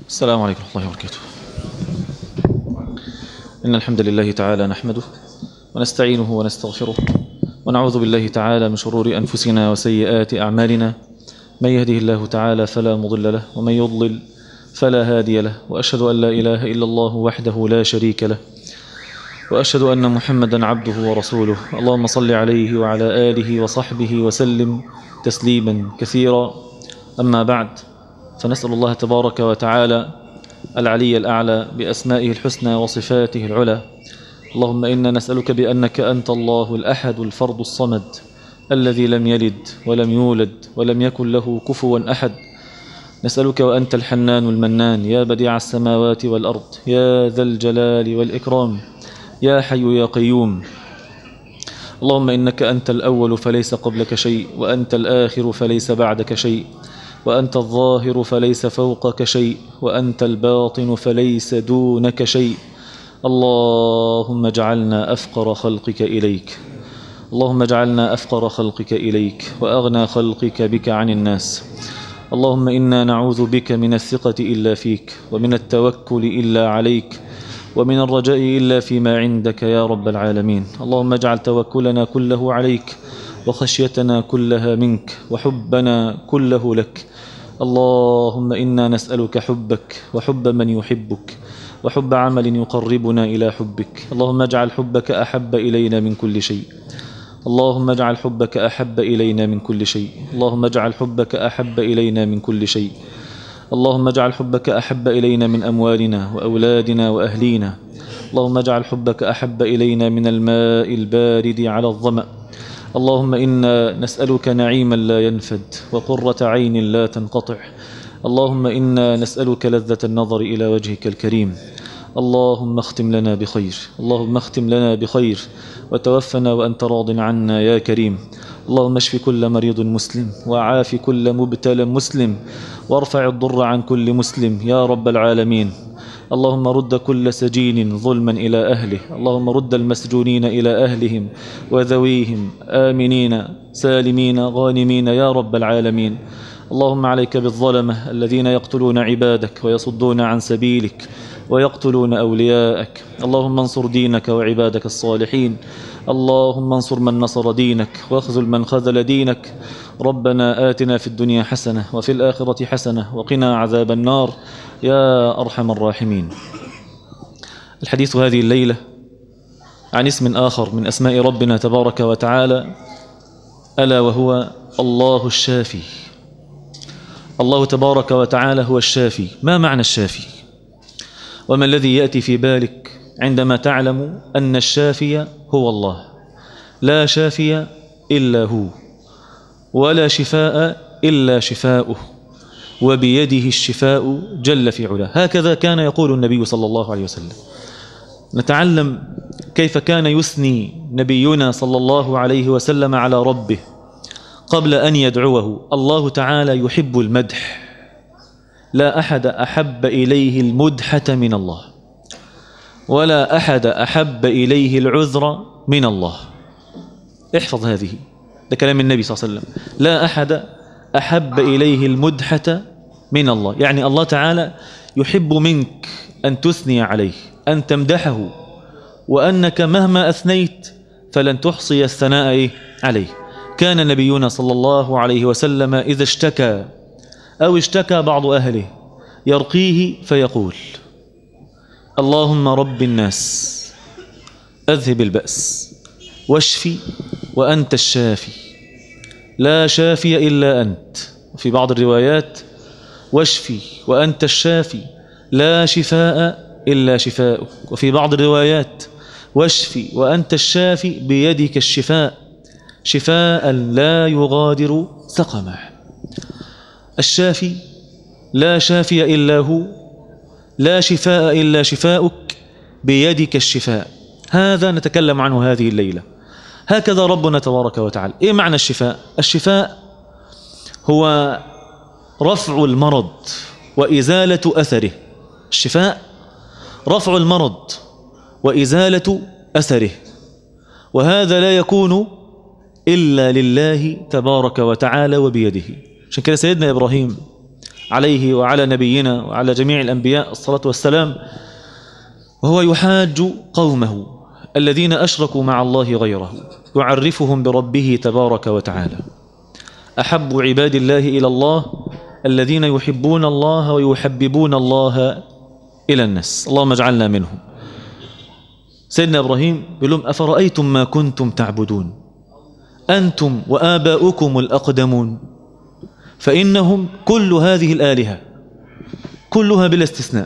السلام عليكم ورحمة الله وبركاته إن الحمد لله تعالى نحمده ونستعينه ونستغفره ونعوذ بالله تعالى من شرور أنفسنا وسيئات أعمالنا من يهده الله تعالى فلا مضل له ومن يضلل فلا هادي له وأشهد أن لا إله إلا الله وحده لا شريك له وأشهد أن محمدا عبده ورسوله اللهم صل عليه وعلى آله وصحبه وسلم تسليما كثيرا أما بعد فنسأل الله تبارك وتعالى العلي الأعلى بأسمائه الحسنى وصفاته العلى اللهم إنا نسألك بأنك أنت الله الأحد الفرد الصمد الذي لم يلد ولم يولد ولم يكن له كفوا أحد نسألك وأنت الحنان المنان يا بديع السماوات والأرض يا ذا الجلال والإكرام يا حي يا قيوم اللهم إنك أنت الأول فليس قبلك شيء وأنت الآخر فليس بعدك شيء وأنت الظاهر فليس فوقك شيء وأنت الباطن فليس دونك شيء اللهم اجعلنا أفقر خلقك إليك اللهم اجعلنا أفقر خلقك إليك وأغنى خلقك بك عن الناس اللهم إنا نعوذ بك من الثقة إلا فيك ومن التوكل إلا عليك ومن الرجاء إلا فيما عندك يا رب العالمين اللهم اجعل توكلنا كله عليك وخشيتنا كلها منك وحبنا كله لك اللهم إنا نسألك حبك وحب من يحبك وحب عمل يقربنا إلى حبك اللهم اجعل حبك أحب إلينا من كل شيء اللهم اجعل حبك أحب إلينا من كل شيء اللهم اجعل حبك أحب إلينا من كل شيء اللهم اجعل حبك أحب إلينا من أموالنا وأولادنا وأهلينا اللهم اجعل حبك أحب إلينا من الماء البارد على الظمأ اللهم إنا نسألك نعيما لا ينفد وقرة عين لا تنقطع اللهم إنا نسألك لذة النظر إلى وجهك الكريم اللهم اختم لنا بخير اللهم اختم لنا بخير وتوفنا وأنت راض عنا يا كريم اللهم اشف كل مريض مسلم وعاف كل مبتلى مسلم وارفع الضر عن كل مسلم يا رب العالمين اللهم رد كل سجين ظلما إلى أهله اللهم رد المسجونين إلى أهلهم وذويهم آمنين سالمين غانمين يا رب العالمين اللهم عليك بالظلمة الذين يقتلون عبادك ويصدون عن سبيلك ويقتلون أولياءك اللهم انصر دينك وعبادك الصالحين اللهم انصر من نصر دينك واخذل من خذل دينك ربنا آتنا في الدنيا حسنة وفي الآخرة حسنة وقنا عذاب النار يا أرحم الراحمين الحديث هذه الليلة عن اسم آخر من أسماء ربنا تبارك وتعالى ألا وهو الله الشافي الله تبارك وتعالى هو الشافي ما معنى الشافي وما الذي يأتي في بالك عندما تعلم أن الشافي هو الله لا شافي إلا هو ولا شفاء إلا شفاؤه وبيده الشفاء جل في علاه هكذا كان يقول النبي صلى الله عليه وسلم نتعلم كيف كان يثني نبينا صلى الله عليه وسلم على ربه قبل أن يدعوه الله تعالى يحب المدح لا أحد أحب إليه المدحة من الله ولا أحد أحب إليه العذر من الله احفظ هذه ده كلام النبي صلى الله عليه وسلم لا أحد أحب إليه المدحة من الله يعني الله تعالى يحب منك أن تثني عليه أن تمدحه وأنك مهما أثنيت فلن تحصي الثناء إيه؟ عليه كان نبينا صلى الله عليه وسلم إذا اشتكى أو اشتكى بعض أهله يرقيه فيقول اللهم رب الناس أذهب البأس واشفي وأنت الشافي لا شافي إلا أنت في بعض الروايات واشفي وأنت الشافي لا شفاء إلا شفاؤك وفي بعض الروايات واشفي وأنت الشافي بيدك الشفاء شفاء لا يغادر سقما الشافي لا شافي إلا هو لا شفاء إلا شفاؤك بيدك الشفاء هذا نتكلم عنه هذه الليلة هكذا ربنا تبارك وتعالى إيه معنى الشفاء الشفاء هو رفع المرض وإزالة أثره الشفاء رفع المرض وإزالة أثره وهذا لا يكون إلا لله تبارك وتعالى وبيده عشان كده سيدنا إبراهيم عليه وعلى نبينا وعلى جميع الأنبياء الصلاة والسلام وهو يحاج قومه الذين أشركوا مع الله غيره يعرفهم بربه تبارك وتعالى أحب عباد الله إلى الله الذين يحبون الله ويحببون الله إلى الناس اللهم اجعلنا منهم سيدنا إبراهيم يقول لهم أفرأيتم ما كنتم تعبدون أنتم وآباؤكم الأقدمون فإنهم كل هذه الآلهة كلها بلا استثناء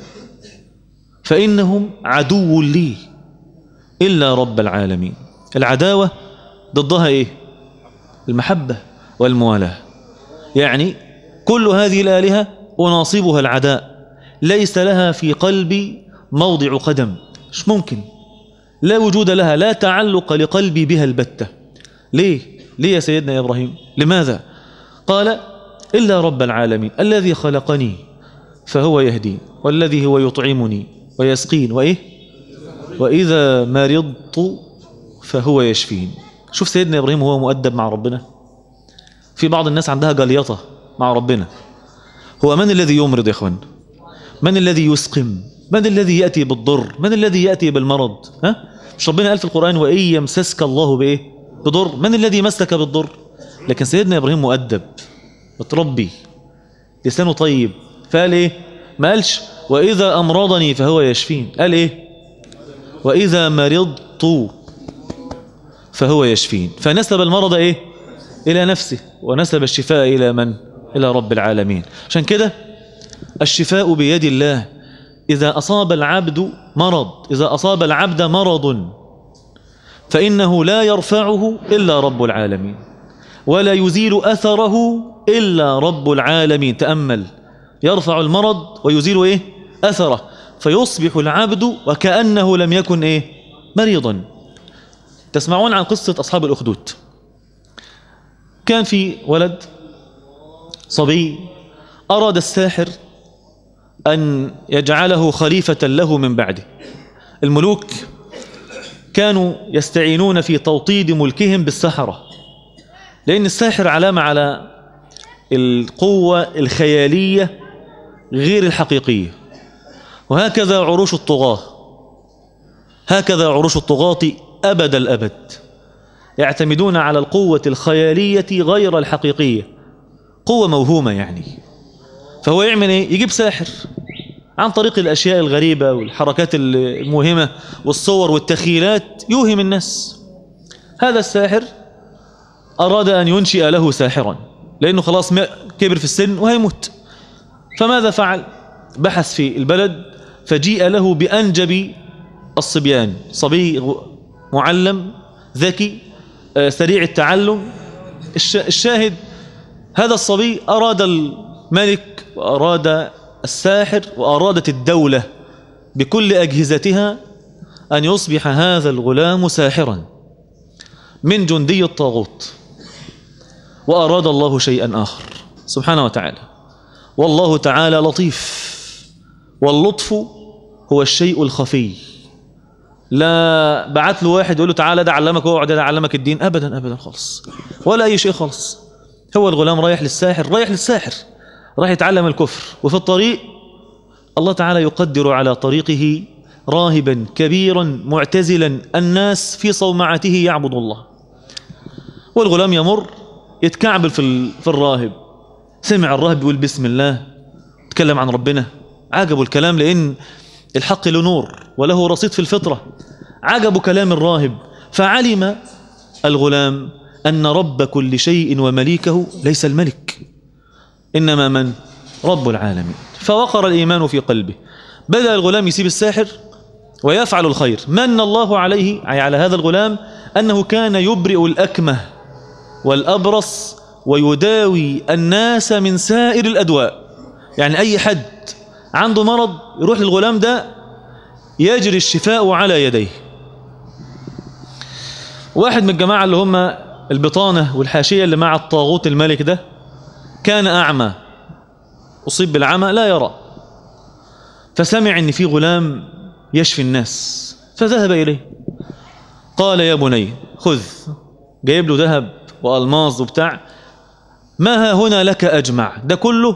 فإنهم عدو لي إلا رب العالمين العداوة ضدها إيه المحبة والموالاة يعني كل هذه الآلهة وناصبها العداء ليس لها في قلبي موضع قدم مش ممكن لا وجود لها لا تعلق لقلبي بها البتة ليه؟ ليه يا سيدنا يا إبراهيم؟ لماذا؟ قال إلا رب العالمين الذي خلقني فهو يهدي والذي هو يطعمني ويسقين وإيه؟ وإذا مرضت فهو يشفين شوف سيدنا إبراهيم هو مؤدب مع ربنا في بعض الناس عندها جليطة مع ربنا هو من الذي يمرض يا اخوان من الذي يسقم من الذي يأتي بالضر من الذي يأتي بالمرض ها مش ربنا قال في القرآن وإن يمسسك الله بإيه بضر من الذي مسك بالضر لكن سيدنا إبراهيم مؤدب متربي لسانه طيب فقال إيه ما قالش وإذا أمرضني فهو يشفين قال إيه وإذا مرضت فهو يشفين فنسب المرض إيه إلى نفسه ونسب الشفاء إلى من إلى رب العالمين عشان كده الشفاء بيد الله إذا أصاب العبد مرض إذا أصاب العبد مرض فإنه لا يرفعه إلا رب العالمين ولا يزيل أثره إلا رب العالمين تأمل يرفع المرض ويزيل إيه أثره فيصبح العبد وكأنه لم يكن إيه مريضا تسمعون عن قصة أصحاب الأخدود كان في ولد صبي أراد الساحر أن يجعله خليفة له من بعده الملوك كانوا يستعينون في توطيد ملكهم بالسحرة لأن الساحر علامة على القوة الخيالية غير الحقيقية وهكذا عروش الطغاة هكذا عروش الطغاة أبد الأبد يعتمدون على القوة الخيالية غير الحقيقية قوة موهومة يعني فهو يعمل ايه يجيب ساحر عن طريق الأشياء الغريبة والحركات الموهمة والصور والتخيلات يوهم الناس هذا الساحر أراد أن ينشئ له ساحرا لأنه خلاص كبر في السن وهيموت فماذا فعل بحث في البلد فجيء له بأنجب الصبيان صبي معلم ذكي سريع التعلم الشاهد هذا الصبي أراد الملك وأراد الساحر وأرادت الدولة بكل أجهزتها أن يصبح هذا الغلام ساحرا من جندي الطاغوت وأراد الله شيئا آخر سبحانه وتعالى والله تعالى لطيف واللطف هو الشيء الخفي لا بعت له واحد يقول له تعالى ده علمك واقعد ده علمك الدين ابدا ابدا خالص ولا اي شيء خالص هو الغلام رايح للساحر رايح للساحر راح يتعلم الكفر وفي الطريق الله تعالى يقدر على طريقه راهبا كبيرا معتزلا الناس في صومعته يعبد الله والغلام يمر يتكعبل في في الراهب سمع الراهب يقول بسم الله تكلم عن ربنا عجبوا الكلام لأن الحق له نور وله رصيد في الفطرة عجبوا كلام الراهب فعلم الغلام أن رب كل شيء ومليكه ليس الملك إنما من رب العالمين فوقر الإيمان في قلبه بدأ الغلام يسيب الساحر ويفعل الخير من الله عليه أي على هذا الغلام أنه كان يبرئ الأكمه والأبرص ويداوي الناس من سائر الأدواء يعني أي حد عنده مرض يروح للغلام ده يجري الشفاء على يديه واحد من الجماعة اللي هم البطانة والحاشية اللي مع الطاغوت الملك ده كان أعمى أصيب بالعمى لا يرى فسمع أن في غلام يشفي الناس فذهب إليه قال يا بني خذ جايب له ذهب وألماظ وبتاع ما ها هنا لك أجمع ده كله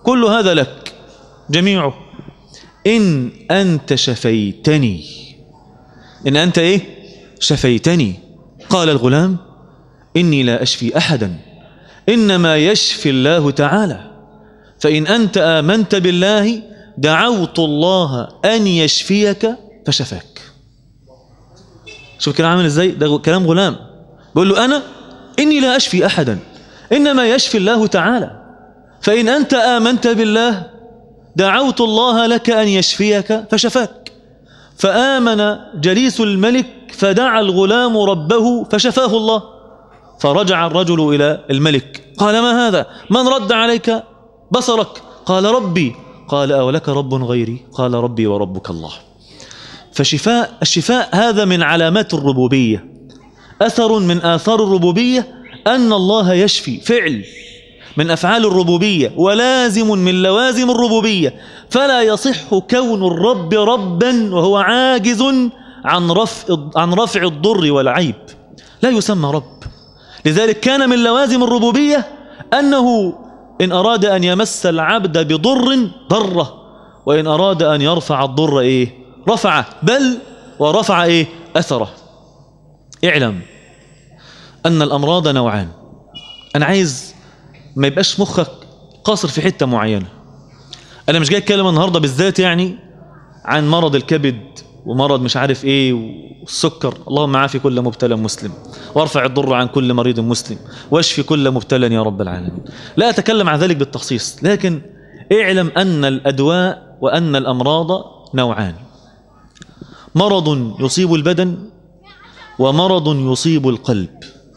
كل هذا لك جميعه إن أنت شفيتني إن أنت إيه شفيتني قال الغلام إني لا أشفي أحدا إنما يشفي الله تعالى فإن أنت آمنت بالله دعوت الله أن يشفيك فشفاك شوف الكلام عامل ازاي ده كلام غلام بيقول له أنا إني لا أشفي أحدا إنما يشفي الله تعالى فإن أنت آمنت بالله دعوت الله لك أن يشفيك فشفاك فآمن جليس الملك فدعا الغلام ربه فشفاه الله فرجع الرجل إلى الملك قال ما هذا من رد عليك بصرك قال ربي قال أولك رب غيري قال ربي وربك الله فشفاء الشفاء هذا من علامات الربوبية أثر من آثار الربوبية أن الله يشفي فعل من أفعال الربوبية ولازم من لوازم الربوبية فلا يصح كون الرب ربا وهو عاجز عن رفع, عن رفع الضر والعيب لا يسمى رب لذلك كان من لوازم الربوبية أنه إن أراد أن يمس العبد بضر ضره وإن أراد أن يرفع الضر إيه رفعه بل ورفع إيه أثره اعلم أن الأمراض نوعان أنا عايز ما يبقاش مخك قاصر في حتة معينة أنا مش جاي أتكلم النهاردة بالذات يعني عن مرض الكبد ومرض مش عارف ايه والسكر اللهم عافي كل مبتلى مسلم وارفع الضر عن كل مريض مسلم واشفي كل مبتلى يا رب العالمين لا أتكلم عن ذلك بالتخصيص لكن اعلم أن الأدواء وأن الأمراض نوعان مرض يصيب البدن ومرض يصيب القلب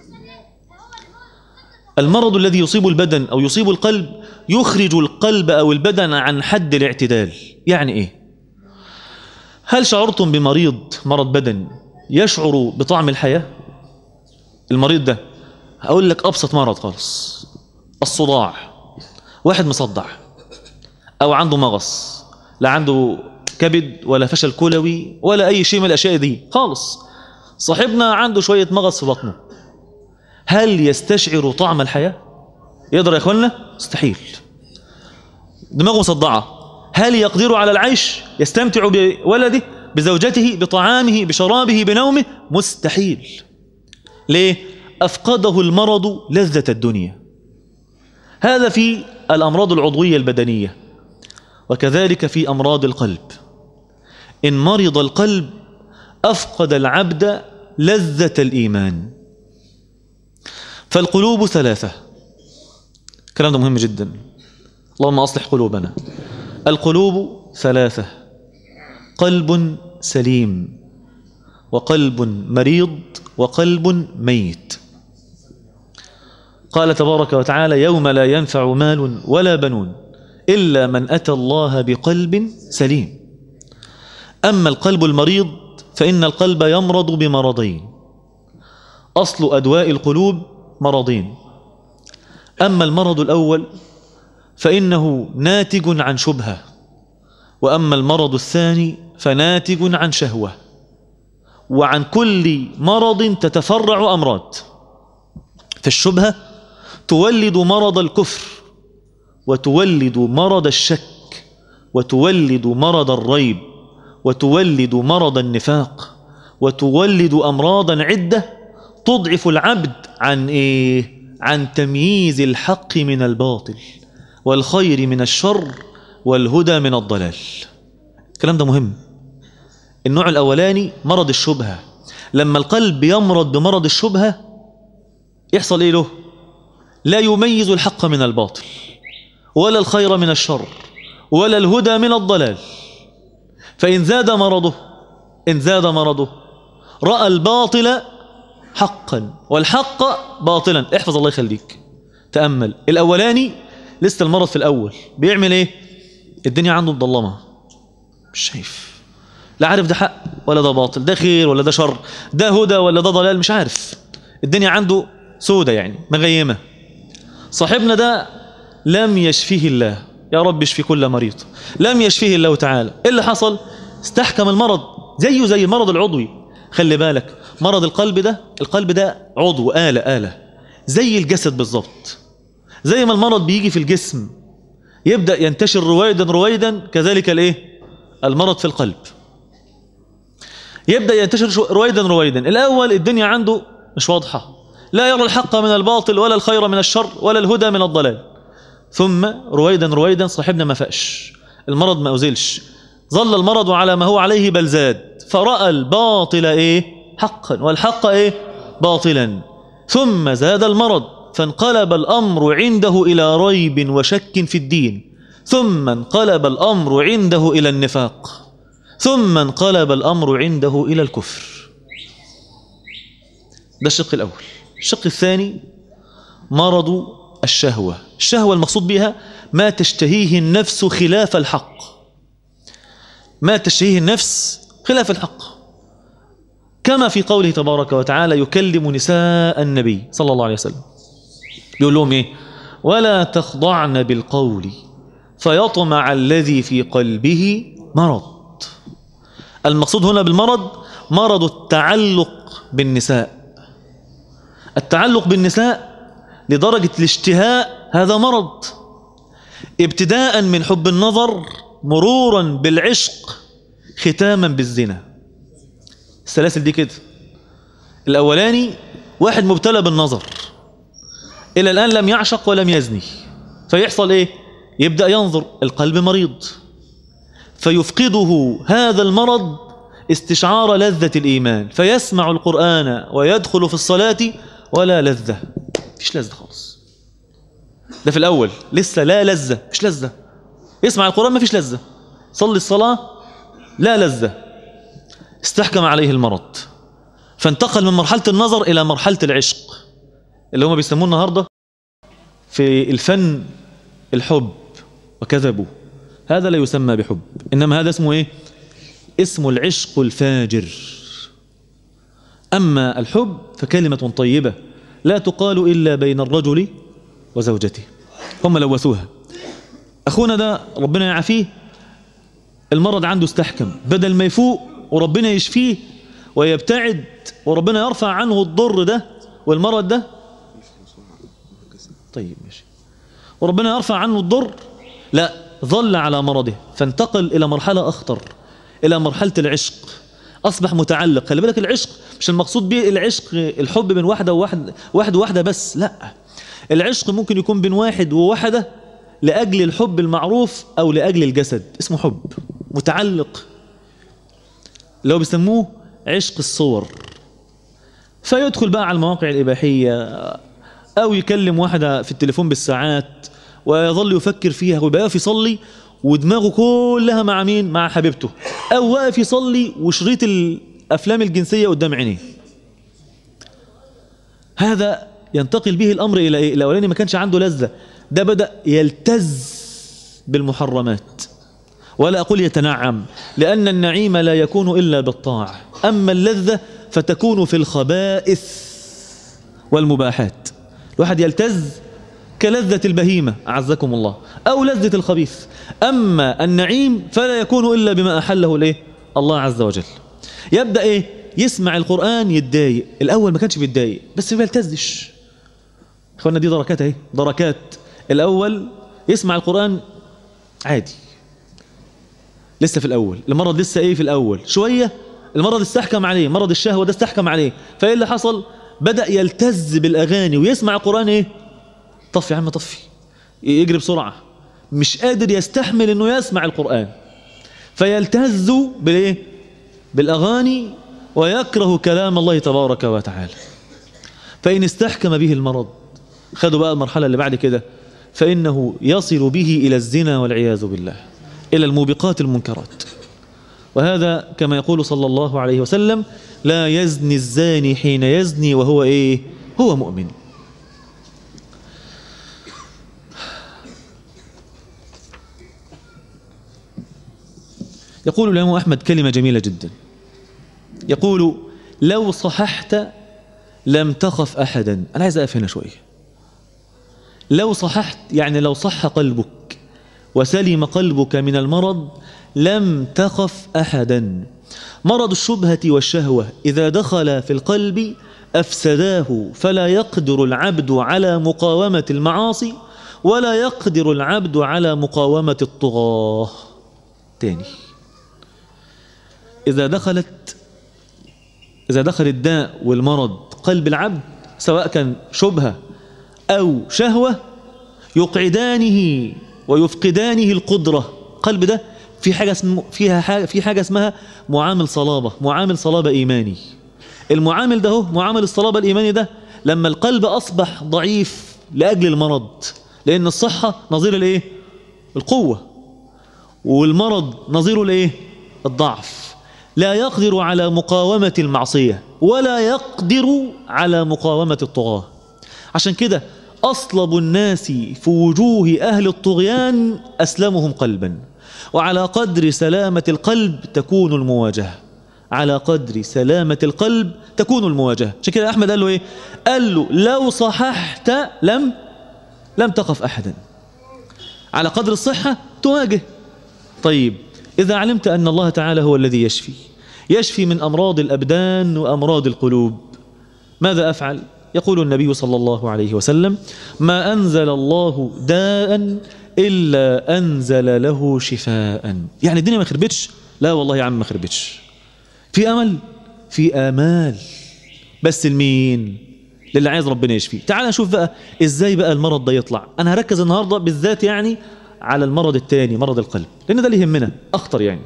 المرض الذي يصيب البدن أو يصيب القلب يخرج القلب أو البدن عن حد الاعتدال يعني إيه هل شعرتم بمريض مرض بدن يشعر بطعم الحياة المريض ده هقول لك أبسط مرض خالص الصداع واحد مصدع أو عنده مغص لا عنده كبد ولا فشل كلوي ولا أي شيء من الأشياء دي خالص صاحبنا عنده شوية مغص في بطنه هل يستشعر طعم الحياة يقدر يا اخوانا مستحيل دماغه مصدعة هل يقدر على العيش يستمتع بولده بزوجته بطعامه بشرابه بنومه مستحيل ليه أفقده المرض لذة الدنيا هذا في الأمراض العضوية البدنية وكذلك في أمراض القلب إن مرض القلب أفقد العبد لذة الإيمان فالقلوب ثلاثة الكلام ده مهم جدا اللهم أصلح قلوبنا القلوب ثلاثة قلب سليم وقلب مريض وقلب ميت قال تبارك وتعالى يوم لا ينفع مال ولا بنون إلا من أتى الله بقلب سليم أما القلب المريض فإن القلب يمرض بمرضين أصل أدواء القلوب مرضين أما المرض الأول فإنه ناتج عن شبهة وأما المرض الثاني فناتج عن شهوة وعن كل مرض تتفرع أمراض فالشبهة تولد مرض الكفر وتولد مرض الشك وتولد مرض الريب وتولد مرض النفاق وتولد أمراضا عدة تضعف العبد عن إيه؟ عن تمييز الحق من الباطل والخير من الشر والهدى من الضلال الكلام ده مهم النوع الأولاني مرض الشبهة لما القلب يمرض بمرض الشبهة يحصل إيه له لا يميز الحق من الباطل ولا الخير من الشر ولا الهدى من الضلال فإن زاد مرضه إن زاد مرضه رأى الباطل حقا والحق باطلا احفظ الله يخليك تأمل الأولاني لسه المرض في الأول بيعمل ايه الدنيا عنده مضلمة مش شايف لا عارف ده حق ولا ده باطل ده خير ولا ده شر ده هدى ولا ده ضلال مش عارف الدنيا عنده سودة يعني مغيمة صاحبنا ده لم يشفيه الله يا رب اشفي كل مريض لم يشفيه الله تعالى ايه اللي حصل استحكم المرض زيه زي المرض العضوي خلي بالك مرض القلب ده القلب ده عضو آلة آلة زي الجسد بالظبط زي ما المرض بيجي في الجسم يبدأ ينتشر رويدا رويدا كذلك الايه المرض في القلب يبدأ ينتشر رويدا رويدا الأول الدنيا عنده مش واضحة لا يرى الحق من الباطل ولا الخير من الشر ولا الهدى من الضلال ثم رويدا رويدا صاحبنا ما فاش المرض ما أزلش ظل المرض على ما هو عليه بل زاد فرأى الباطل إيه حقا والحق إيه باطلا ثم زاد المرض فانقلب الأمر عنده إلى ريب وشك في الدين ثم انقلب الأمر عنده إلى النفاق ثم انقلب الأمر عنده إلى الكفر ده الشق الأول الشق الثاني مرض الشهوة الشهوة المقصود بها ما تشتهيه النفس خلاف الحق ما تشتهيه النفس خلاف الحق كما في قوله تبارك وتعالى يكلم نساء النبي صلى الله عليه وسلم يقول لهم ايه ولا تخضعن بالقول فيطمع الذي في قلبه مرض المقصود هنا بالمرض مرض التعلق بالنساء التعلق بالنساء لدرجة الاشتهاء هذا مرض ابتداء من حب النظر مرورا بالعشق ختاما بالزنا السلاسل دي كده الأولاني واحد مبتلى بالنظر إلى الآن لم يعشق ولم يزني فيحصل إيه يبدأ ينظر القلب مريض فيفقده هذا المرض استشعار لذة الإيمان فيسمع القرآن ويدخل في الصلاة ولا لذة مفيش لذة خالص ده في الأول لسه لا لذة مفيش لذة يسمع القرآن مفيش لذة صلي الصلاة لا لذة استحكم عليه المرض فانتقل من مرحلة النظر إلى مرحلة العشق اللي هم بيسموه النهاردة في الفن الحب وكذبوا هذا لا يسمى بحب إنما هذا اسمه إيه اسمه العشق الفاجر أما الحب فكلمة طيبة لا تقال إلا بين الرجل وزوجته هم لوثوها أخونا ده ربنا يعافيه المرض عنده استحكم بدل ما يفوق وربنا يشفيه ويبتعد وربنا يرفع عنه الضر ده والمرض ده طيب ماشي وربنا يرفع عنه الضر لا ظل على مرضه فانتقل إلى مرحلة أخطر إلى مرحلة العشق أصبح متعلق خلي بالك العشق مش المقصود به العشق الحب بين واحدة وواحد واحد وواحدة بس لا العشق ممكن يكون بين واحد وواحدة لأجل الحب المعروف أو لأجل الجسد اسمه حب متعلق اللي هو بيسموه عشق الصور فيدخل بقى على المواقع الإباحية أو يكلم واحدة في التليفون بالساعات ويظل يفكر فيها ويبقى واقف يصلي ودماغه كلها مع مين مع حبيبته أو واقف يصلي وشريط الأفلام الجنسية قدام عينيه هذا ينتقل به الأمر إلى إيه؟ الأولاني ما كانش عنده لذة ده بدأ يلتز بالمحرمات ولا أقول يتنعم لأن النعيم لا يكون إلا بالطاعة أما اللذة فتكون في الخبائث والمباحات الواحد يلتز كلذة البهيمة أعزكم الله أو لذة الخبيث أما النعيم فلا يكون إلا بما أحله الإيه؟ الله عز وجل يبدأ إيه يسمع القرآن يتضايق الأول ما كانش بيتضايق بس ما يلتزش اخوانا دي دركات اهي دركات الأول يسمع القرآن عادي لسه في الأول المرض لسه إيه في الأول شوية المرض استحكم عليه مرض الشهوة ده استحكم عليه فإيه اللي حصل بدأ يلتز بالأغاني ويسمع القرآن إيه طفي يا عم طفي يجري بسرعة مش قادر يستحمل انه يسمع القرآن فيلتز بالايه بالاغاني ويكره كلام الله تبارك وتعالى فإن استحكم به المرض خدوا بقى المرحلة اللي بعد كده فإنه يصل به إلى الزنا والعياذ بالله إلى الموبقات المنكرات وهذا كما يقول صلى الله عليه وسلم لا يزني الزاني حين يزني وهو إيه هو مؤمن يقول الإمام أحمد كلمة جميلة جدا يقول لو صححت لم تخف أحدا أنا عايز أقف هنا شوية لو صححت يعني لو صح قلبك وسلم قلبك من المرض لم تخف أحدا مرض الشبهة والشهوة إذا دخل في القلب أفسداه فلا يقدر العبد على مقاومة المعاصي ولا يقدر العبد على مقاومة الطغاة تاني إذا دخلت إذا دخل الداء والمرض قلب العبد سواء كان شبهة أو شهوة يقعدانه ويفقدانه القدرة قلب ده في حاجة اسم فيها حاجة في حاجة اسمها معامل صلابة معامل صلابة إيماني المعامل ده هو معامل الصلابة الإيماني ده لما القلب أصبح ضعيف لأجل المرض لأن الصحة نظير الإيه؟ القوة والمرض نظير الإيه؟ الضعف لا يقدر على مقاومة المعصية ولا يقدر على مقاومة الطغاة عشان كده أصلب الناس في وجوه أهل الطغيان أسلمهم قلبا وعلى قدر سلامة القلب تكون المواجهة على قدر سلامة القلب تكون المواجهة عشان كده أحمد قال له إيه قال له لو صححت لم لم تقف أحدا على قدر الصحة تواجه طيب إذا علمت أن الله تعالى هو الذي يشفي يشفي من أمراض الأبدان وأمراض القلوب ماذا أفعل؟ يقول النبي صلى الله عليه وسلم ما أنزل الله داء إلا أنزل له شفاء يعني الدنيا ما خربتش لا والله يا عم ما خربتش في أمل في آمال بس المين للي عايز ربنا يشفيه تعال نشوف بقى إزاي بقى المرض ده يطلع أنا هركز النهاردة بالذات يعني على المرض الثاني مرض القلب لأن ده اللي يهمنا أخطر يعني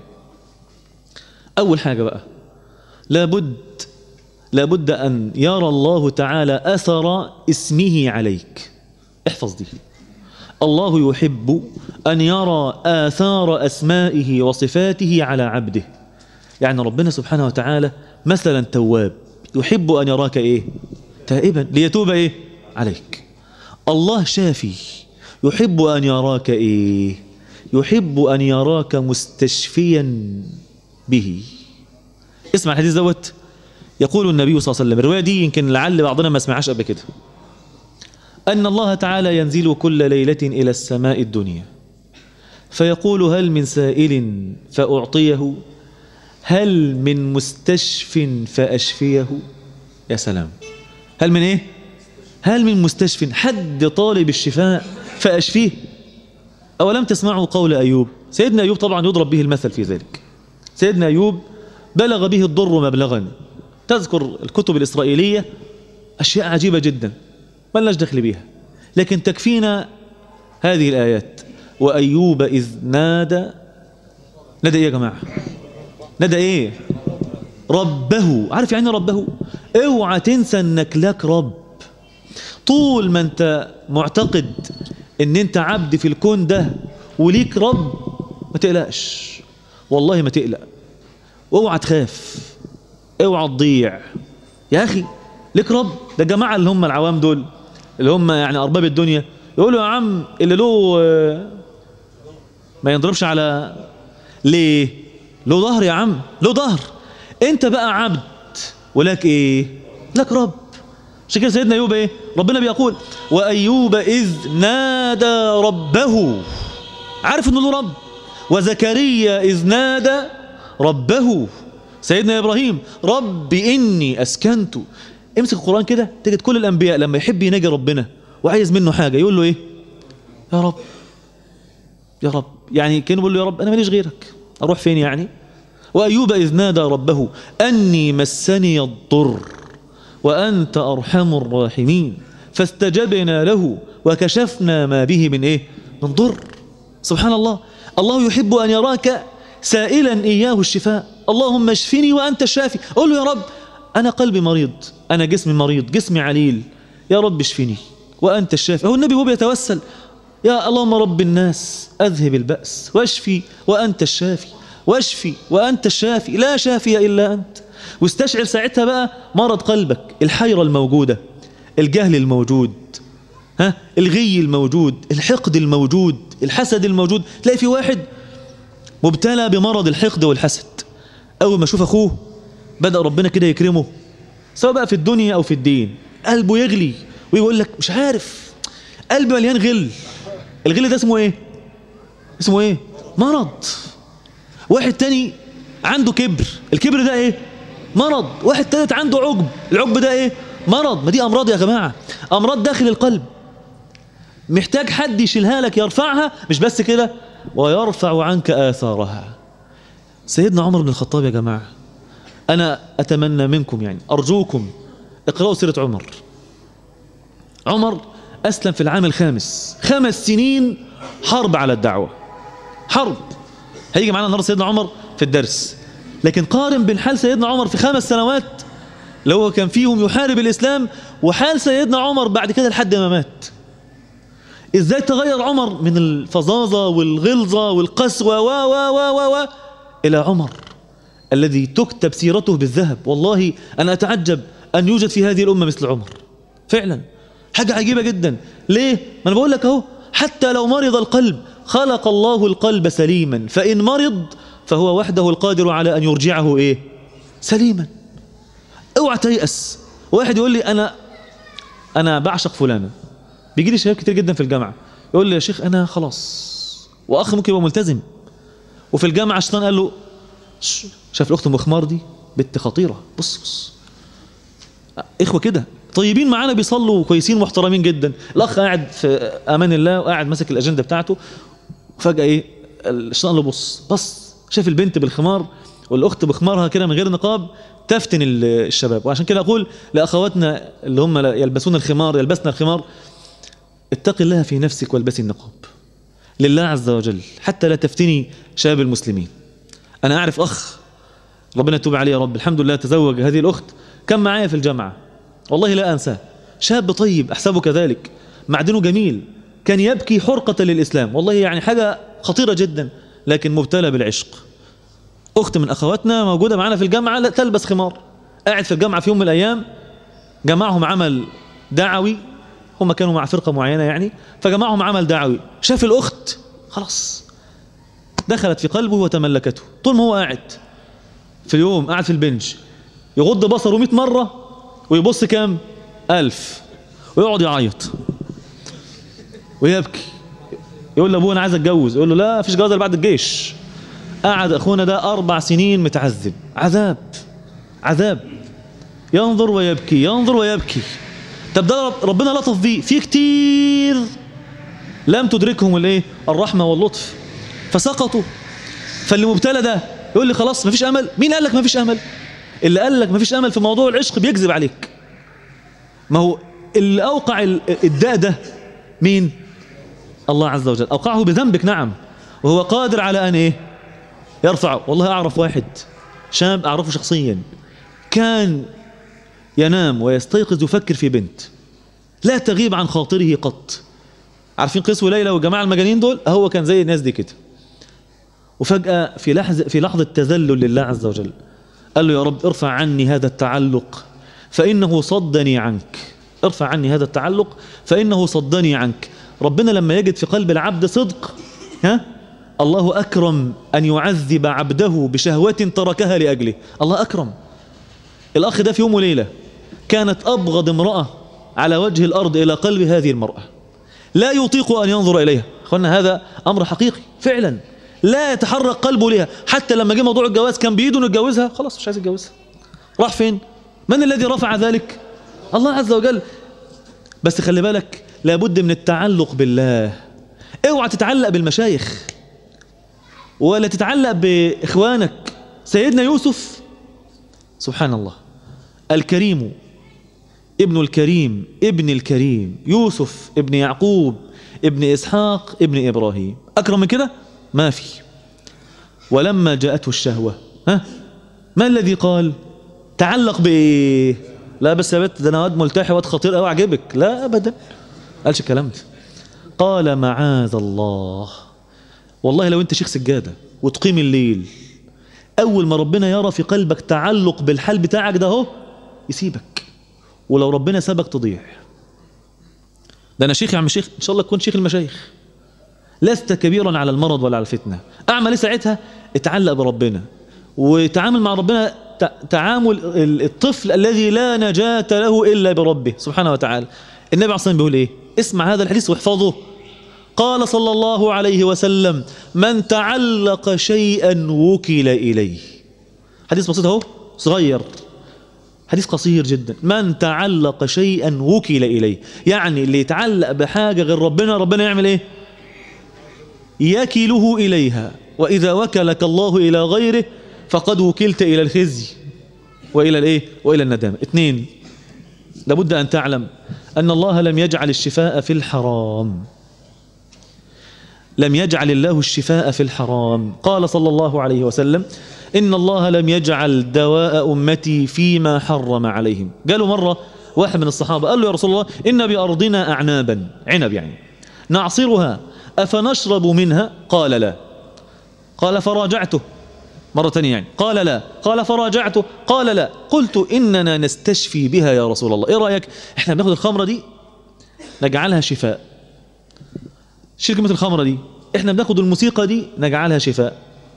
أول حاجة بقى لابد لابد أن يرى الله تعالى أثر اسمه عليك احفظ دي الله يحب أن يرى آثار أسمائه وصفاته على عبده يعني ربنا سبحانه وتعالى مثلا تواب يحب أن يراك إيه تائبا ليتوب إيه عليك الله شافي يحب أن يراك إيه يحب أن يراك مستشفيا به اسمع الحديث دوت يقول النبي صلى الله عليه وسلم الرواية دي يمكن لعل بعضنا ما سمعهاش قبل كده أن الله تعالى ينزل كل ليلة إلى السماء الدنيا فيقول هل من سائل فأعطيه هل من مستشف فأشفيه يا سلام هل من إيه هل من مستشف حد طالب الشفاء فأشفيه أولم تسمعوا قول أيوب سيدنا أيوب طبعا يضرب به المثل في ذلك سيدنا أيوب بلغ به الضر مبلغا تذكر الكتب الإسرائيلية أشياء عجيبة جدا ما لناش دخل بيها لكن تكفينا هذه الآيات وأيوب إذ نادى نادى إيه يا جماعة نادى إيه ربه عارف يعني ربه اوعى تنسى انك لك رب طول ما انت معتقد ان انت عبد في الكون ده وليك رب ما تقلقش والله ما تقلق اوعى تخاف اوعى تضيع يا اخي ليك رب ده الجماعه اللي هم العوام دول اللي هم يعني ارباب الدنيا يقولوا يا عم اللي له ما ينضربش على ليه له ظهر يا عم له ظهر انت بقى عبد ولك ايه لك رب عشان كده سيدنا ايوب ايه ربنا بيقول وايوب اذ نادى ربه عارف انه له رب وزكريا اذ نادى ربه سيدنا ابراهيم رب اني اسكنت امسك القران كده تجد كل الانبياء لما يحب يناجي ربنا وعايز منه حاجه يقول له ايه يا رب يا رب يعني كانه بيقول له يا رب انا ماليش غيرك اروح فين يعني وايوب اذ نادى ربه اني مسني الضر وانت ارحم الراحمين فاستجبنا له وكشفنا ما به من ايه من ضر سبحان الله الله يحب ان يراك سائلا اياه الشفاء اللهم اشفني وانت الشافي قول له يا رب انا قلبي مريض انا جسمي مريض جسمي عليل يا رب اشفني وانت الشافي هو النبي هو بيتوسل يا اللهم رب الناس اذهب الباس واشفي وانت الشافي واشفي وانت الشافي لا شافي الا انت واستشعر ساعتها بقى مرض قلبك الحيرة الموجودة الجهل الموجود ها الغي الموجود الحقد الموجود الحسد الموجود تلاقي في واحد مبتلى بمرض الحقد والحسد أول ما يشوف أخوه بدأ ربنا كده يكرمه سواء بقى في الدنيا أو في الدين قلبه يغلي ويقول لك مش عارف قلبي مليان غل الغل ده اسمه ايه اسمه ايه مرض واحد تاني عنده كبر الكبر ده ايه مرض واحد تالت عنده عجب العجب ده ايه مرض ما دي امراض يا جماعه امراض داخل القلب محتاج حد يشيلها لك يرفعها مش بس كده ويرفع عنك آثارها سيدنا عمر بن الخطاب يا جماعة أنا أتمنى منكم يعني أرجوكم اقرأوا سيرة عمر عمر أسلم في العام الخامس خمس سنين حرب على الدعوة حرب هيجي معانا النهارده سيدنا عمر في الدرس لكن قارن بين حال سيدنا عمر في خمس سنوات اللي هو كان فيهم يحارب الإسلام وحال سيدنا عمر بعد كده لحد ما مات ازاي تغير عمر من الفظاظة والغلظة والقسوة و و و و و إلى عمر الذي تكتب سيرته بالذهب والله أنا أتعجب أن يوجد في هذه الأمة مثل عمر فعلا حاجة عجيبة جدا ليه؟ ما أنا بقول لك أهو حتى لو مرض القلب خلق الله القلب سليما فإن مرض فهو وحده القادر على أن يرجعه إيه؟ سليما اوعى تيأس واحد يقول لي أنا أنا بعشق فلانة بيجي لي شباب كتير جدا في الجامعة يقول لي يا شيخ أنا خلاص وأخ ممكن يبقى ملتزم وفي الجامعة الشيطان قال له "ش- شاف الأخت أم خمار دي بنت خطيرة بص بص إخوة كده طيبين معانا بيصلوا كويسين محترمين جدا الأخ قاعد في أمان الله وقاعد ماسك الأجندة بتاعته فجأة إيه الشيطان قال له بص بص شاف البنت بالخمار والأخت بخمارها كده من غير نقاب تفتن ال- الشباب وعشان كده أقول لأخواتنا اللي هم يلبسون الخمار يلبسن الخمار اتق الله في نفسك والبسي النقاب لله عز وجل حتى لا تفتني شباب المسلمين أنا أعرف أخ ربنا يتوب عليه يا رب الحمد لله تزوج هذه الأخت كان معايا في الجامعة والله لا أنساه شاب طيب أحسبه كذلك معدنه جميل كان يبكي حرقة للإسلام والله يعني حاجة خطيرة جدا لكن مبتلى بالعشق أخت من أخواتنا موجودة معانا في الجامعة لا تلبس خمار قاعد في الجامعة في يوم من الأيام جمعهم عمل دعوي هم كانوا مع فرقة معينة يعني فجمعهم عمل دعوي شاف الأخت خلاص دخلت في قلبه وتملكته طول ما هو قاعد في اليوم قاعد في البنج يغض بصره 100 مرة ويبص كام ألف ويقعد يعيط ويبكي يقول لأبوه أنا عايز أتجوز يقول له لا مفيش جواز إلا بعد الجيش قعد أخونا ده أربع سنين متعذب عذاب عذاب ينظر ويبكي ينظر ويبكي طب ده رب- ربنا لطف بيه في كتير لم تدركهم الايه الرحمه واللطف فسقطوا فاللي مبتلى ده يقول لي خلاص مفيش امل مين قال لك مفيش امل اللي قال لك مفيش امل في موضوع العشق بيكذب عليك ما هو اللي اوقع ال- الداء ده مين الله عز وجل اوقعه بذنبك نعم وهو قادر على ان ايه يرفعه والله اعرف واحد شاب اعرفه شخصيا كان ينام ويستيقظ يفكر في بنت لا تغيب عن خاطره قط عارفين قيس وليلى والجماعه المجانين دول هو كان زي الناس دي كده وفجأة في لحظة في لحظة تذلل لله عز وجل قال له يا رب ارفع عني هذا التعلق فإنه صدني عنك ارفع عني هذا التعلق فإنه صدني عنك ربنا لما يجد في قلب العبد صدق ها الله أكرم أن يعذب عبده بشهوة تركها لأجله الله أكرم الأخ ده في يوم وليلة كانت أبغض امرأة على وجه الأرض إلى قلب هذه المرأة لا يطيق أن ينظر إليها أخوانا هذا أمر حقيقي فعلا لا يتحرك قلبه لها حتى لما جه موضوع الجواز كان بإيده إنه يتجوزها خلاص مش عايز يتجوزها راح فين من الذي رفع ذلك الله عز وجل بس خلي بالك لابد من التعلق بالله اوعى تتعلق بالمشايخ ولا تتعلق بإخوانك سيدنا يوسف سبحان الله الكريم ابن الكريم ابن الكريم يوسف ابن يعقوب ابن إسحاق ابن إبراهيم أكرم من كده ما في ولما جاءته الشهوة ها ما الذي قال تعلق بإيه لا بس يا بنت ده أنا واد ملتحي واد خطير أوي أعجبك لا أبدا قالش الكلام ده قال معاذ الله والله لو أنت شيخ سجادة وتقيم الليل أول ما ربنا يرى في قلبك تعلق بالحال بتاعك ده هو يسيبك ولو ربنا سابك تضيع ده أنا شيخ يا عم شيخ إن شاء الله تكون شيخ المشايخ لست كبيرا على المرض ولا على الفتنة أعمل إيه ساعتها اتعلق بربنا وتعامل مع ربنا ت- تعامل ال- الطفل الذي لا نجاة له إلا بربه سبحانه وتعالى النبي عليه الصلاة والسلام بيقول إيه اسمع هذا الحديث واحفظه قال صلى الله عليه وسلم من تعلق شيئا وكل إليه حديث بسيط اهو صغير حديث قصير جدا من تعلق شيئا وكل إليه يعني اللي يتعلق بحاجة غير ربنا ربنا يعمل ايه يكله إليها وإذا وكلك الله إلى غيره فقد وكلت إلى الخزي وإلى الإيه وإلى الندامة اثنين لابد أن تعلم أن الله لم يجعل الشفاء في الحرام لم يجعل الله الشفاء في الحرام قال صلى الله عليه وسلم إن الله لم يجعل دواء أمتي فيما حرم عليهم قالوا مرة واحد من الصحابة قال له يا رسول الله إن بأرضنا أعنابا عنب يعني نعصرها أفنشرب منها قال لا قال فراجعته مرة ثانية يعني قال لا قال فراجعته قال لا قلت إننا نستشفي بها يا رسول الله إيه رأيك إحنا بناخد الخمرة دي نجعلها شفاء شيل كلمة الخمرة دي إحنا بناخد الموسيقى دي نجعلها شفاء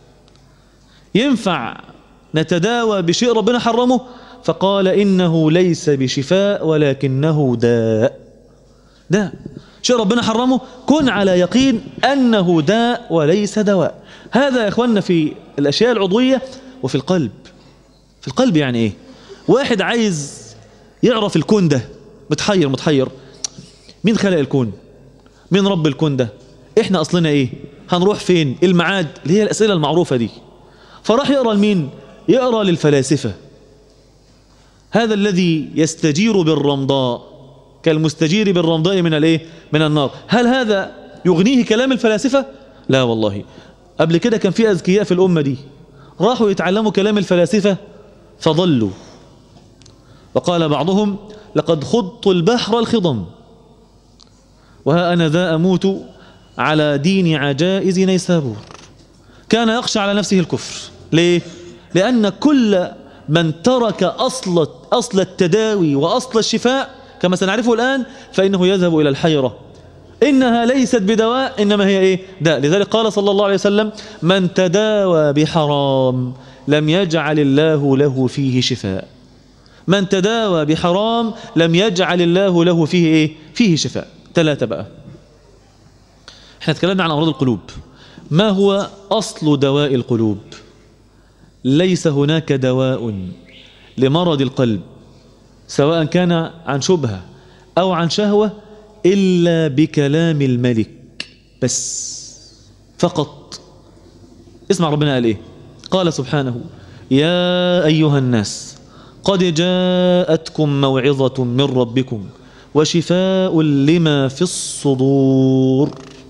ينفع نتداوى بشيء ربنا حرمه فقال إنه ليس بشفاء ولكنه داء داء شيء ربنا حرمه كن على يقين أنه داء وليس دواء هذا يا إخواننا في الأشياء العضوية وفي القلب في القلب يعني إيه واحد عايز يعرف الكون ده متحير متحير مين خلق الكون مين رب الكون ده احنا اصلنا ايه هنروح فين المعاد اللي هي الاسئله المعروفه دي فراح يقرا لمين يقرا للفلاسفه هذا الذي يستجير بالرمضاء كالمستجير بالرمضاء من الايه من النار هل هذا يغنيه كلام الفلاسفه لا والله قبل كده كان في اذكياء في الامه دي راحوا يتعلموا كلام الفلاسفه فضلوا وقال بعضهم لقد خضت البحر الخضم وها أنا ذا أموت على دين عجائز نيسابور كان يخشى على نفسه الكفر ليه؟ لأن كل من ترك أصل, أصل التداوي وأصل الشفاء كما سنعرفه الآن فإنه يذهب إلى الحيرة إنها ليست بدواء إنما هي إيه؟ داء لذلك قال صلى الله عليه وسلم من تداوى بحرام لم يجعل الله له فيه شفاء من تداوى بحرام لم يجعل الله له فيه إيه؟ فيه شفاء ثلاثة بقى احنا اتكلمنا عن أمراض القلوب ما هو أصل دواء القلوب ليس هناك دواء لمرض القلب سواء كان عن شبهة أو عن شهوة إلا بكلام الملك بس فقط اسمع ربنا قال إيه قال سبحانه يا أيها الناس قد جاءتكم موعظة من ربكم وشفاء لما في الصدور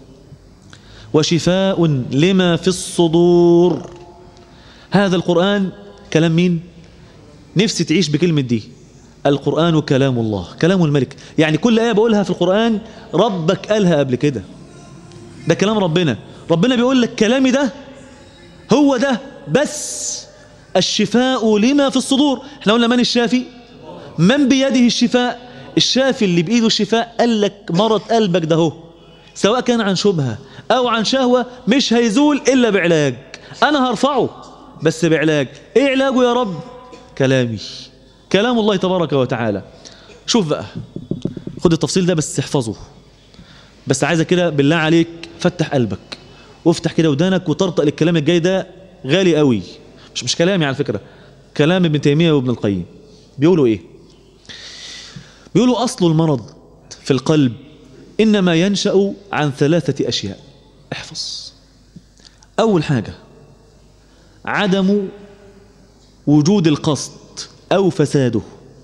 وشفاء لما في الصدور هذا القرآن كلام مين نفسي تعيش بكلمة دي القرآن كلام الله كلام الملك يعني كل آية بقولها في القرآن ربك قالها قبل كده ده كلام ربنا ربنا بيقول لك كلامي ده هو ده بس الشفاء لما في الصدور احنا قلنا من الشافي من بيده الشفاء الشافي اللي بإيده الشفاء قال لك مرض قلبك ده هو سواء كان عن شبهة أو عن شهوة مش هيزول إلا بعلاج أنا هرفعه بس بعلاج إيه علاجه يا رب كلامي كلام الله تبارك وتعالى شوف بقى خد التفصيل ده بس احفظه بس عايزك كده بالله عليك فتح قلبك وافتح كده ودانك وطرطق للكلام الجاي ده غالي قوي مش مش كلامي على فكرة كلام ابن تيمية وابن القيم بيقولوا ايه بيقولوا أصل المرض في القلب إنما ينشأ عن ثلاثة أشياء احفظ أول حاجة عدم وجود القصد أو فساده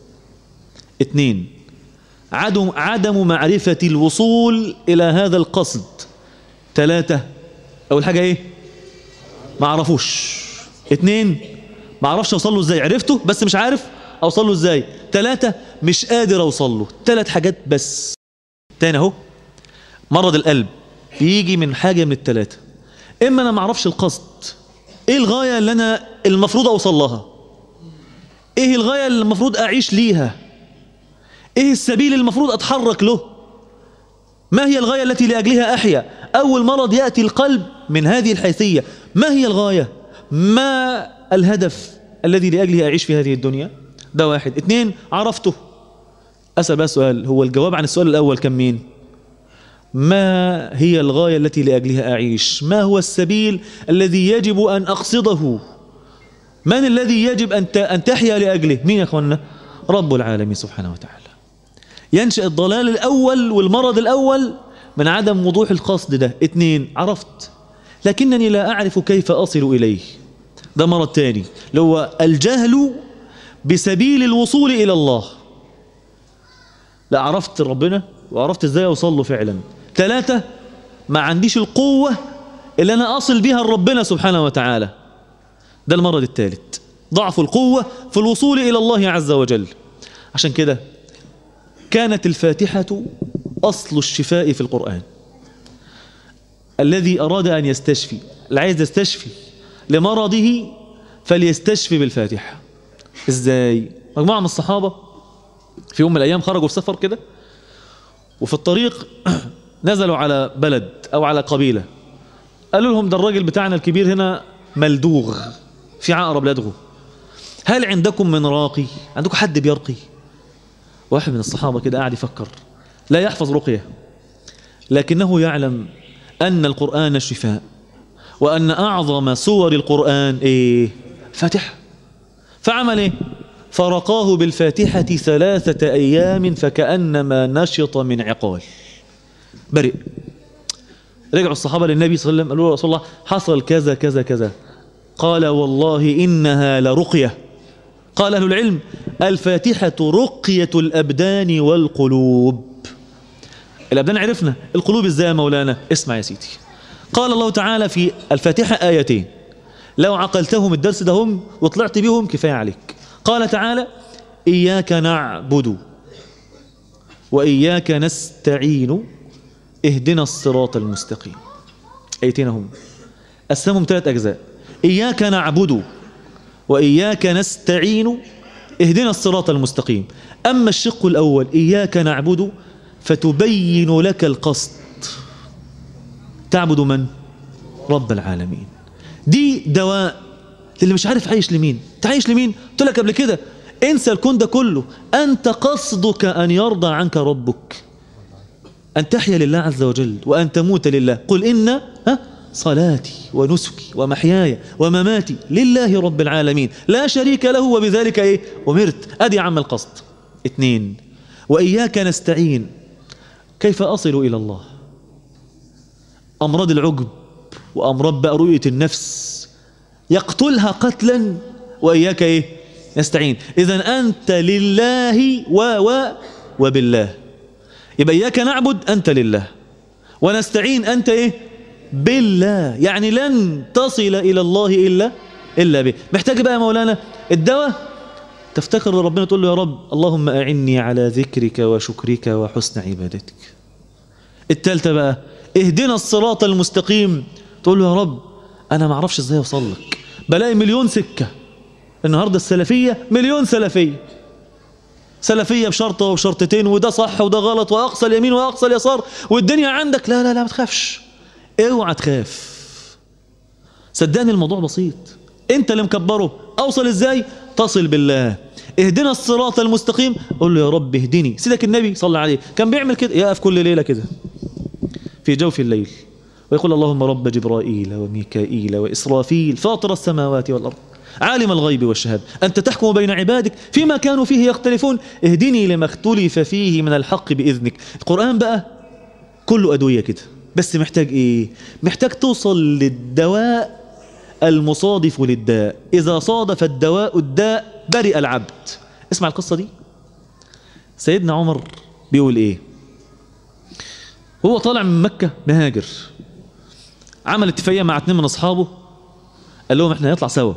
اثنين عدم, عدم معرفة الوصول إلى هذا القصد ثلاثة أول حاجة إيه ما عرفوش اثنين ما عرفش أوصل له إزاي عرفته بس مش عارف أوصل له إزاي ثلاثة مش قادر أوصل له ثلاث حاجات بس تاني أهو مرض القلب بيجي من حاجة من الثلاثة إما أنا ما أعرفش القصد إيه الغاية اللي أنا المفروض أوصل لها إيه الغاية اللي المفروض أعيش ليها إيه السبيل المفروض أتحرك له ما هي الغاية التي لأجلها أحيا أول مرض يأتي القلب من هذه الحيثية ما هي الغاية ما الهدف الذي لأجله أعيش في هذه الدنيا ده واحد اثنين عرفته أسأل بقى سؤال هو الجواب عن السؤال الأول كان مين ما هي الغاية التي لأجلها أعيش ما هو السبيل الذي يجب أن أقصده من الذي يجب أن أن تحيا لأجله مين يا أخوانا رب العالمين سبحانه وتعالى ينشأ الضلال الأول والمرض الأول من عدم وضوح القصد ده اتنين عرفت لكنني لا أعرف كيف أصل إليه ده مرض تاني اللي هو الجهل بسبيل الوصول إلى الله لا عرفت ربنا وعرفت ازاي اوصل له فعلا ثلاثة ما عنديش القوة اللي انا اصل بها لربنا سبحانه وتعالى ده المرض الثالث ضعف القوة في الوصول الى الله عز وجل عشان كده كانت الفاتحة اصل الشفاء في القرآن الذي اراد ان يستشفي اللي عايز يستشفي لمرضه فليستشفي بالفاتحة ازاي مجموعة من الصحابة في يوم من الايام خرجوا في سفر كده وفي الطريق نزلوا على بلد او على قبيله قالوا لهم ده الراجل بتاعنا الكبير هنا ملدوغ في عقرب لدغه هل عندكم من راقي عندكم حد بيرقي واحد من الصحابه كده قاعد يفكر لا يحفظ رقيه لكنه يعلم ان القران شفاء وان اعظم سور القران ايه فاتحه فعمل ايه فرقاه بالفاتحة ثلاثة أيام فكأنما نشط من عقال برئ رجعوا الصحابة للنبي صلى الله عليه وسلم قالوا له رسول الله حصل كذا كذا كذا قال والله إنها لرقية قال أهل العلم الفاتحة رقية الأبدان والقلوب الأبدان عرفنا القلوب إزاي يا مولانا اسمع يا سيدي قال الله تعالى في الفاتحة آيتين لو عقلتهم الدرس ده هم وطلعت بيهم كفاية عليك قال تعالى إياك نعبد وإياك نستعين اهدنا الصراط المستقيم أيتين هم قسمهم ثلاث أجزاء إياك نعبد وإياك نستعين اهدنا الصراط المستقيم أما الشق الأول إياك نعبد فتبين لك القصد تعبد من؟ رب العالمين دي دواء اللي مش عارف عايش لمين تعيش لمين قلت لك قبل كده انسى الكون ده كله انت قصدك ان يرضى عنك ربك ان تحيا لله عز وجل وان تموت لله قل ان ها صلاتي ونسكي ومحياي ومماتي لله رب العالمين لا شريك له وبذلك ايه امرت ادي عم القصد اثنين واياك نستعين كيف اصل الى الله امراض العجب وامراض بقى رؤيه النفس يقتلها قتلا وإياك إيه نستعين إذا أنت لله و و وبالله يبقى إياك نعبد أنت لله ونستعين أنت إيه بالله يعني لن تصل إلى الله إلا إلا به محتاج بقى يا مولانا الدواء تفتكر ربنا تقول له يا رب اللهم أعني على ذكرك وشكرك وحسن عبادتك التالتة بقى اهدنا الصراط المستقيم تقول له يا رب أنا ما أعرفش إزاي أوصل لك بلاقي مليون سكة النهاردة السلفية مليون سلفية سلفية بشرطة وبشرطتين وده صح وده غلط وأقصى اليمين وأقصى اليسار والدنيا عندك لا لا لا ما تخافش اوعى تخاف صدقني الموضوع بسيط انت اللي مكبره اوصل ازاي تصل بالله اهدنا الصراط المستقيم قول له يا رب اهدني سيدك النبي صلى الله عليه كان بيعمل كده يقف كل ليلة كده في جوف الليل ويقول اللهم رب جبرائيل وميكائيل وإسرافيل فاطر السماوات والأرض عالم الغيب والشهادة أنت تحكم بين عبادك فيما كانوا فيه يختلفون اهدني لما اختلف فيه من الحق بإذنك القرآن بقى كله أدوية كده بس محتاج إيه محتاج توصل للدواء المصادف للداء إذا صادف الدواء الداء برئ العبد اسمع القصة دي سيدنا عمر بيقول إيه هو طالع من مكة مهاجر عمل اتفاقية مع اتنين من أصحابه قال لهم احنا هنطلع سوا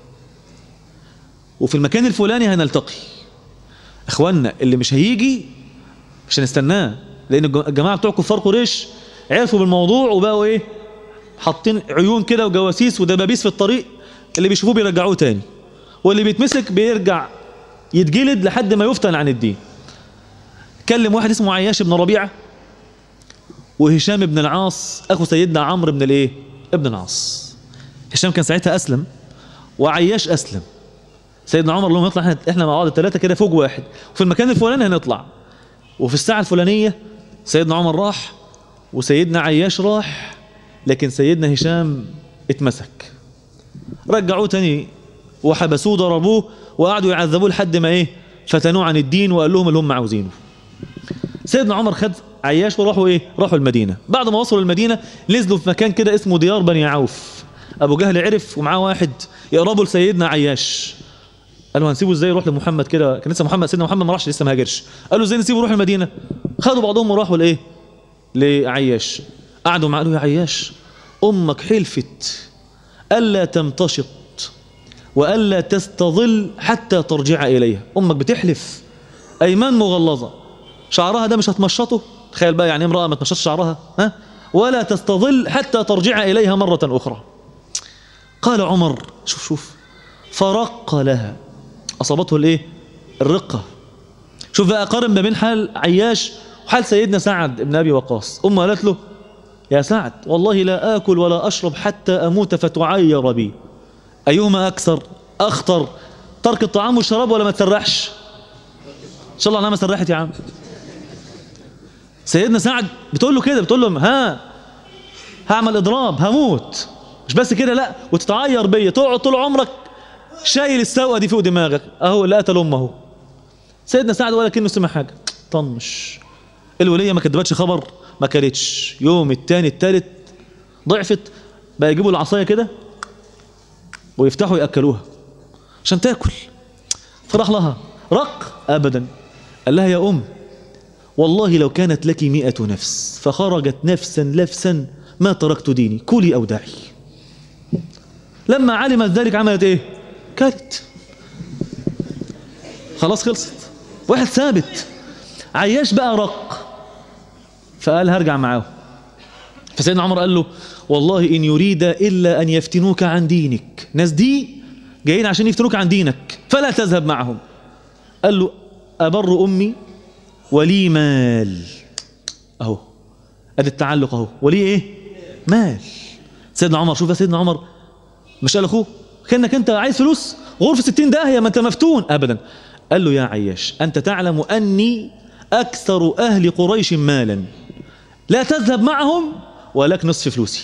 وفي المكان الفلاني هنلتقي اخواننا اللي مش هيجي مش هنستناه لان الجماعه بتوع كفار قريش عرفوا بالموضوع وبقوا ايه حاطين عيون كده وجواسيس ودبابيس في الطريق اللي بيشوفوه بيرجعوه تاني واللي بيتمسك بيرجع يتجلد لحد ما يفتن عن الدين كلم واحد اسمه عياش بن ربيعه وهشام بن العاص اخو سيدنا عمرو بن الايه ابن العاص هشام كان ساعتها اسلم وعياش اسلم سيدنا عمر لهم يطلع احنا احنا مع بعض الثلاثه كده فوق واحد وفي المكان الفلاني هنطلع وفي الساعه الفلانيه سيدنا عمر راح وسيدنا عياش راح لكن سيدنا هشام اتمسك رجعوه تاني وحبسوه ضربوه وقعدوا يعذبوه لحد ما ايه فتنوه عن الدين وقال لهم اللي هم عاوزينه سيدنا عمر خد عياش وراحوا ايه راحوا المدينه بعد ما وصلوا المدينه نزلوا في مكان كده اسمه ديار بني عوف ابو جهل عرف ومعاه واحد يقربوا لسيدنا عياش قالوا هنسيبه ازاي يروح لمحمد كده كان لسه محمد سيدنا محمد ما راحش لسه ما هاجرش قالوا ازاي نسيبه يروح المدينه خدوا بعضهم وراحوا لايه لعياش قعدوا معاه قالوا يا عياش امك حلفت الا تمتشط والا تستظل حتى ترجع اليها امك بتحلف ايمان مغلظه شعرها ده مش هتمشطه تخيل بقى يعني امراه ما تمشطش شعرها ها ولا تستظل حتى ترجع اليها مره اخرى قال عمر شوف شوف فرق لها اصابته الايه الرقه شوف بقى قارن ما بين حال عياش وحال سيدنا سعد بن ابي وقاص امه قالت له يا سعد والله لا اكل ولا اشرب حتى اموت فتعير بي ايهما اكثر اخطر ترك الطعام والشراب ولا ما تسرحش ان شاء الله انا ما سرحت يا عم سيدنا سعد بتقول له كده بتقول له ها هعمل اضراب هموت مش بس كده لا وتتعير بيا تقعد طول عمرك شايل السوقه دي فوق دماغك اهو اللي قتل امه سيدنا سعد ولا كأنه سمع حاجه طنش الوليه ما كدبتش خبر ما كلتش يوم التاني التالت ضعفت بقى يجيبوا العصايه كده ويفتحوا ياكلوها عشان تاكل فراح لها رق ابدا قال لها يا ام والله لو كانت لك مئة نفس فخرجت نفسا لفسا ما تركت ديني كلي أو دعي لما علمت ذلك عملت ايه كلت خلاص خلصت واحد ثابت عياش بقى رق فقال هرجع معاه فسيدنا عمر قال له والله إن يريد إلا أن يفتنوك عن دينك ناس دي جايين عشان يفتنوك عن دينك فلا تذهب معهم قال له أبر أمي ولي مال اهو ادي التعلق اهو ولي ايه مال سيدنا عمر شوف يا سيدنا عمر مش قال اخوه كانك انت عايز فلوس غرفه 60 داهيه ما انت مفتون ابدا قال له يا عياش انت تعلم اني اكثر اهل قريش مالا لا تذهب معهم ولك نصف فلوسي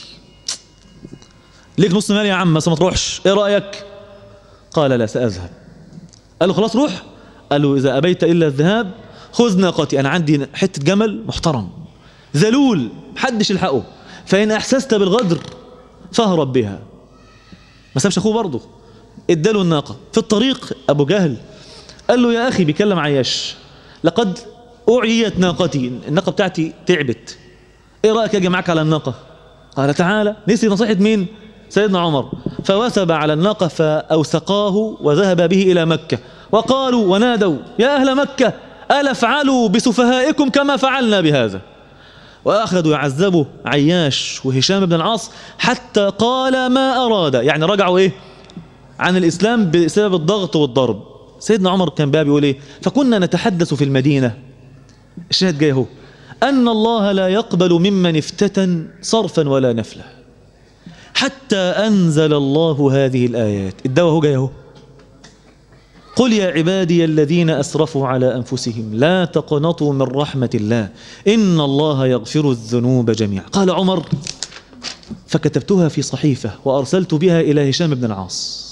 ليك نص مال يا عم بس ما تروحش ايه رايك قال لا ساذهب قال له خلاص روح قال له اذا ابيت الا الذهاب خذ ناقتي انا عندي حته جمل محترم ذلول محدش يلحقه فان احسست بالغدر فاهرب بها ما سابش اخوه برضه اداله الناقه في الطريق ابو جهل قال له يا اخي بيكلم عياش لقد اعيت ناقتي الناقه بتاعتي تعبت ايه رايك اجي معاك على الناقه قال تعالى نسي نصيحه مين سيدنا عمر فوثب على الناقه فاوثقاه وذهب به الى مكه وقالوا ونادوا يا اهل مكه ألا افعلوا بسفهائكم كما فعلنا بهذا وأخذوا يعذبوا عياش وهشام بن العاص حتى قال ما أراد يعني رجعوا إيه عن الإسلام بسبب الضغط والضرب سيدنا عمر كان باب يقول إيه فكنا نتحدث في المدينة الشاهد جاي هو أن الله لا يقبل ممن افتتن صرفا ولا نفلا حتى أنزل الله هذه الآيات الدواء هو جاي هو قل يا عبادي الذين أسرفوا على أنفسهم لا تقنطوا من رحمة الله إن الله يغفر الذنوب جميعا قال عمر فكتبتها في صحيفة وأرسلت بها إلى هشام بن العاص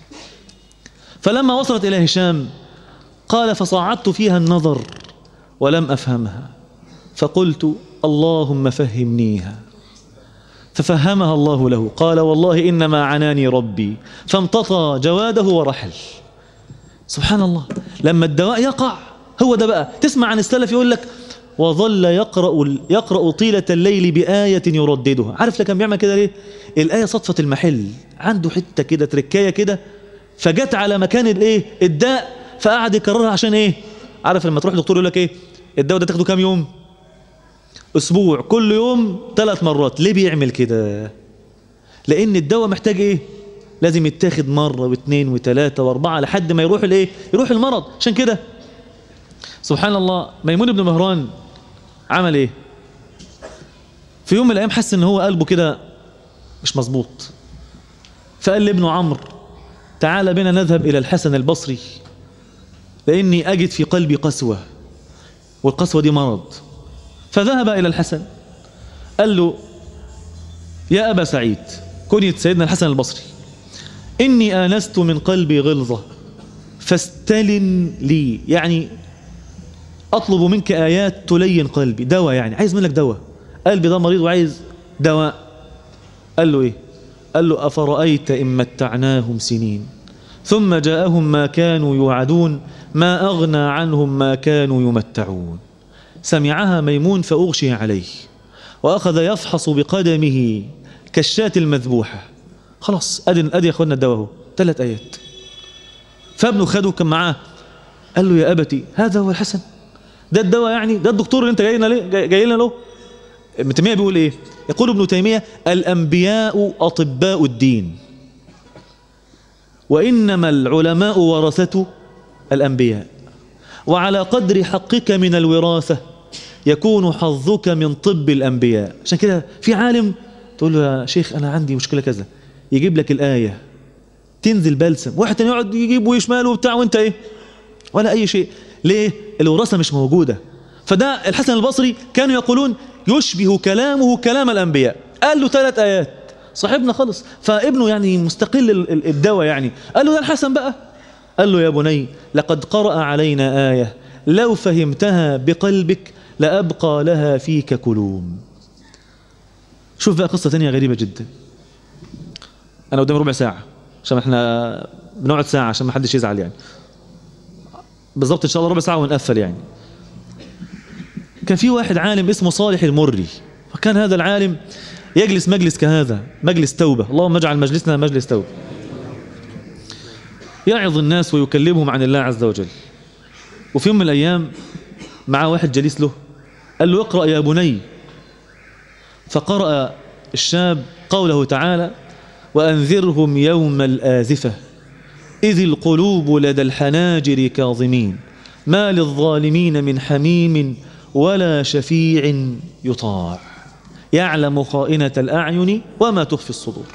فلما وصلت إلى هشام قال فصعدت فيها النظر ولم أفهمها فقلت اللهم فهمنيها ففهمها الله له قال والله إنما عناني ربي فامتطى جواده ورحل سبحان الله لما الدواء يقع هو ده بقى تسمع عن السلف يقول لك وظل يقرأ يقرأ طيلة الليل بآية يرددها عارف لكن بيعمل كده ليه الآية صدفة المحل عنده حتة كده تركاية كده فجت على مكان الايه الداء فقعد يكررها عشان ايه عارف لما تروح دكتور يقول لك ايه الدواء ده تاخده كام يوم اسبوع كل يوم ثلاث مرات ليه بيعمل كده لان الدواء محتاج ايه لازم يتاخد مرة واثنين وثلاثة واربعة لحد ما يروح الايه يروح المرض عشان كده سبحان الله ميمون بن مهران عمل ايه في يوم من الايام حس ان هو قلبه كده مش مظبوط فقال لابنه عمرو تعال بنا نذهب الى الحسن البصري لاني اجد في قلبي قسوة والقسوة دي مرض فذهب الى الحسن قال له يا ابا سعيد كنية سيدنا الحسن البصري إني آنست من قلبي غلظة فاستلن لي يعني أطلب منك آيات تلين قلبي دواء يعني عايز منك دواء قلبي ده مريض وعايز دواء قال له إيه قال له أفرأيت إن متعناهم سنين ثم جاءهم ما كانوا يوعدون ما أغنى عنهم ما كانوا يمتعون سمعها ميمون فأغشي عليه وأخذ يفحص بقدمه كالشاة المذبوحة خلاص أدن أدي يا أخوانا الدواء هو ثلاث آيات فابنه خده كان معاه قال له يا أبتي هذا هو الحسن ده الدواء يعني ده الدكتور اللي انت جاي لنا ليه جاي, جاي لنا له ابن تيمية بيقول ايه يقول ابن تيمية الأنبياء أطباء الدين وإنما العلماء ورثة الأنبياء وعلى قدر حقك من الوراثة يكون حظك من طب الأنبياء عشان كده في عالم تقول له يا شيخ أنا عندي مشكلة كذا يجيب لك الآية تنزل بلسم واحد تاني يقعد يجيب ويشمال وبتاع وانت ايه ولا أي شيء ليه الوراثة مش موجودة فده الحسن البصري كانوا يقولون يشبه كلامه كلام الأنبياء قال له ثلاث آيات صاحبنا خلص فابنه يعني مستقل الدواء يعني قال له ده الحسن بقى قال له يا بني لقد قرأ علينا آية لو فهمتها بقلبك لأبقى لها فيك كلوم شوف بقى قصة تانية غريبة جدا أنا قدام ربع ساعة عشان احنا بنقعد ساعة عشان ما حدش يزعل يعني بالظبط إن شاء الله ربع ساعة ونقفل يعني كان في واحد عالم اسمه صالح المري فكان هذا العالم يجلس مجلس كهذا مجلس توبة اللهم اجعل مجلسنا مجلس توبة يعظ الناس ويكلمهم عن الله عز وجل وفي يوم من الأيام مع واحد جليس له قال له اقرأ يا بني فقرأ الشاب قوله تعالى وأنذرهم يوم الآزفة إذ القلوب لدى الحناجر كاظمين ما للظالمين من حميم ولا شفيع يطاع يعلم خائنة الأعين وما تخفي الصدور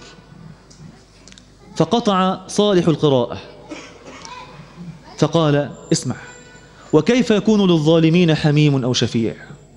فقطع صالح القراءة فقال اسمع وكيف يكون للظالمين حميم أو شفيع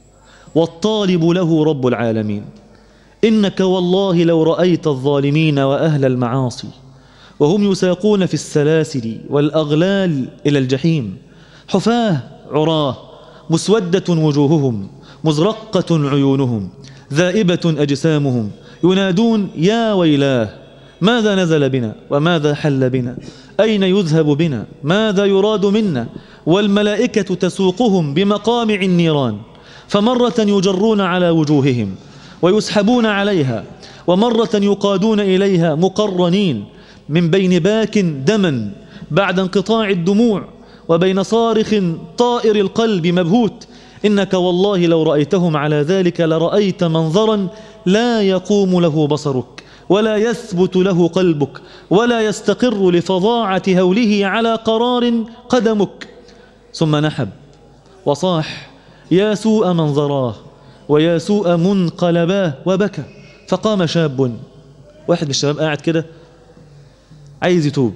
والطالب له رب العالمين إنك والله لو رأيت الظالمين وأهل المعاصي وهم يساقون في السلاسل والأغلال إلى الجحيم حفاه عراه مسودة وجوههم مزرقة عيونهم ذائبة أجسامهم ينادون يا ويلاه ماذا نزل بنا وماذا حل بنا أين يذهب بنا ماذا يراد منا والملائكة تسوقهم بمقامع النيران فمرة يجرون على وجوههم ويسحبون عليها ومرة يقادون إليها مقرنين من بين باك دما بعد انقطاع الدموع وبين صارخ طائر القلب مبهوت إنك والله لو رأيتهم على ذلك لرأيت منظرا لا يقوم له بصرك ولا يثبت له قلبك ولا يستقر لفظاعة هوله على قرار قدمك ثم نحب وصاح يا سوء منظراه ويا سوء منقلباه وبكى فقام شاب واحد من الشباب قاعد كده عايز يتوب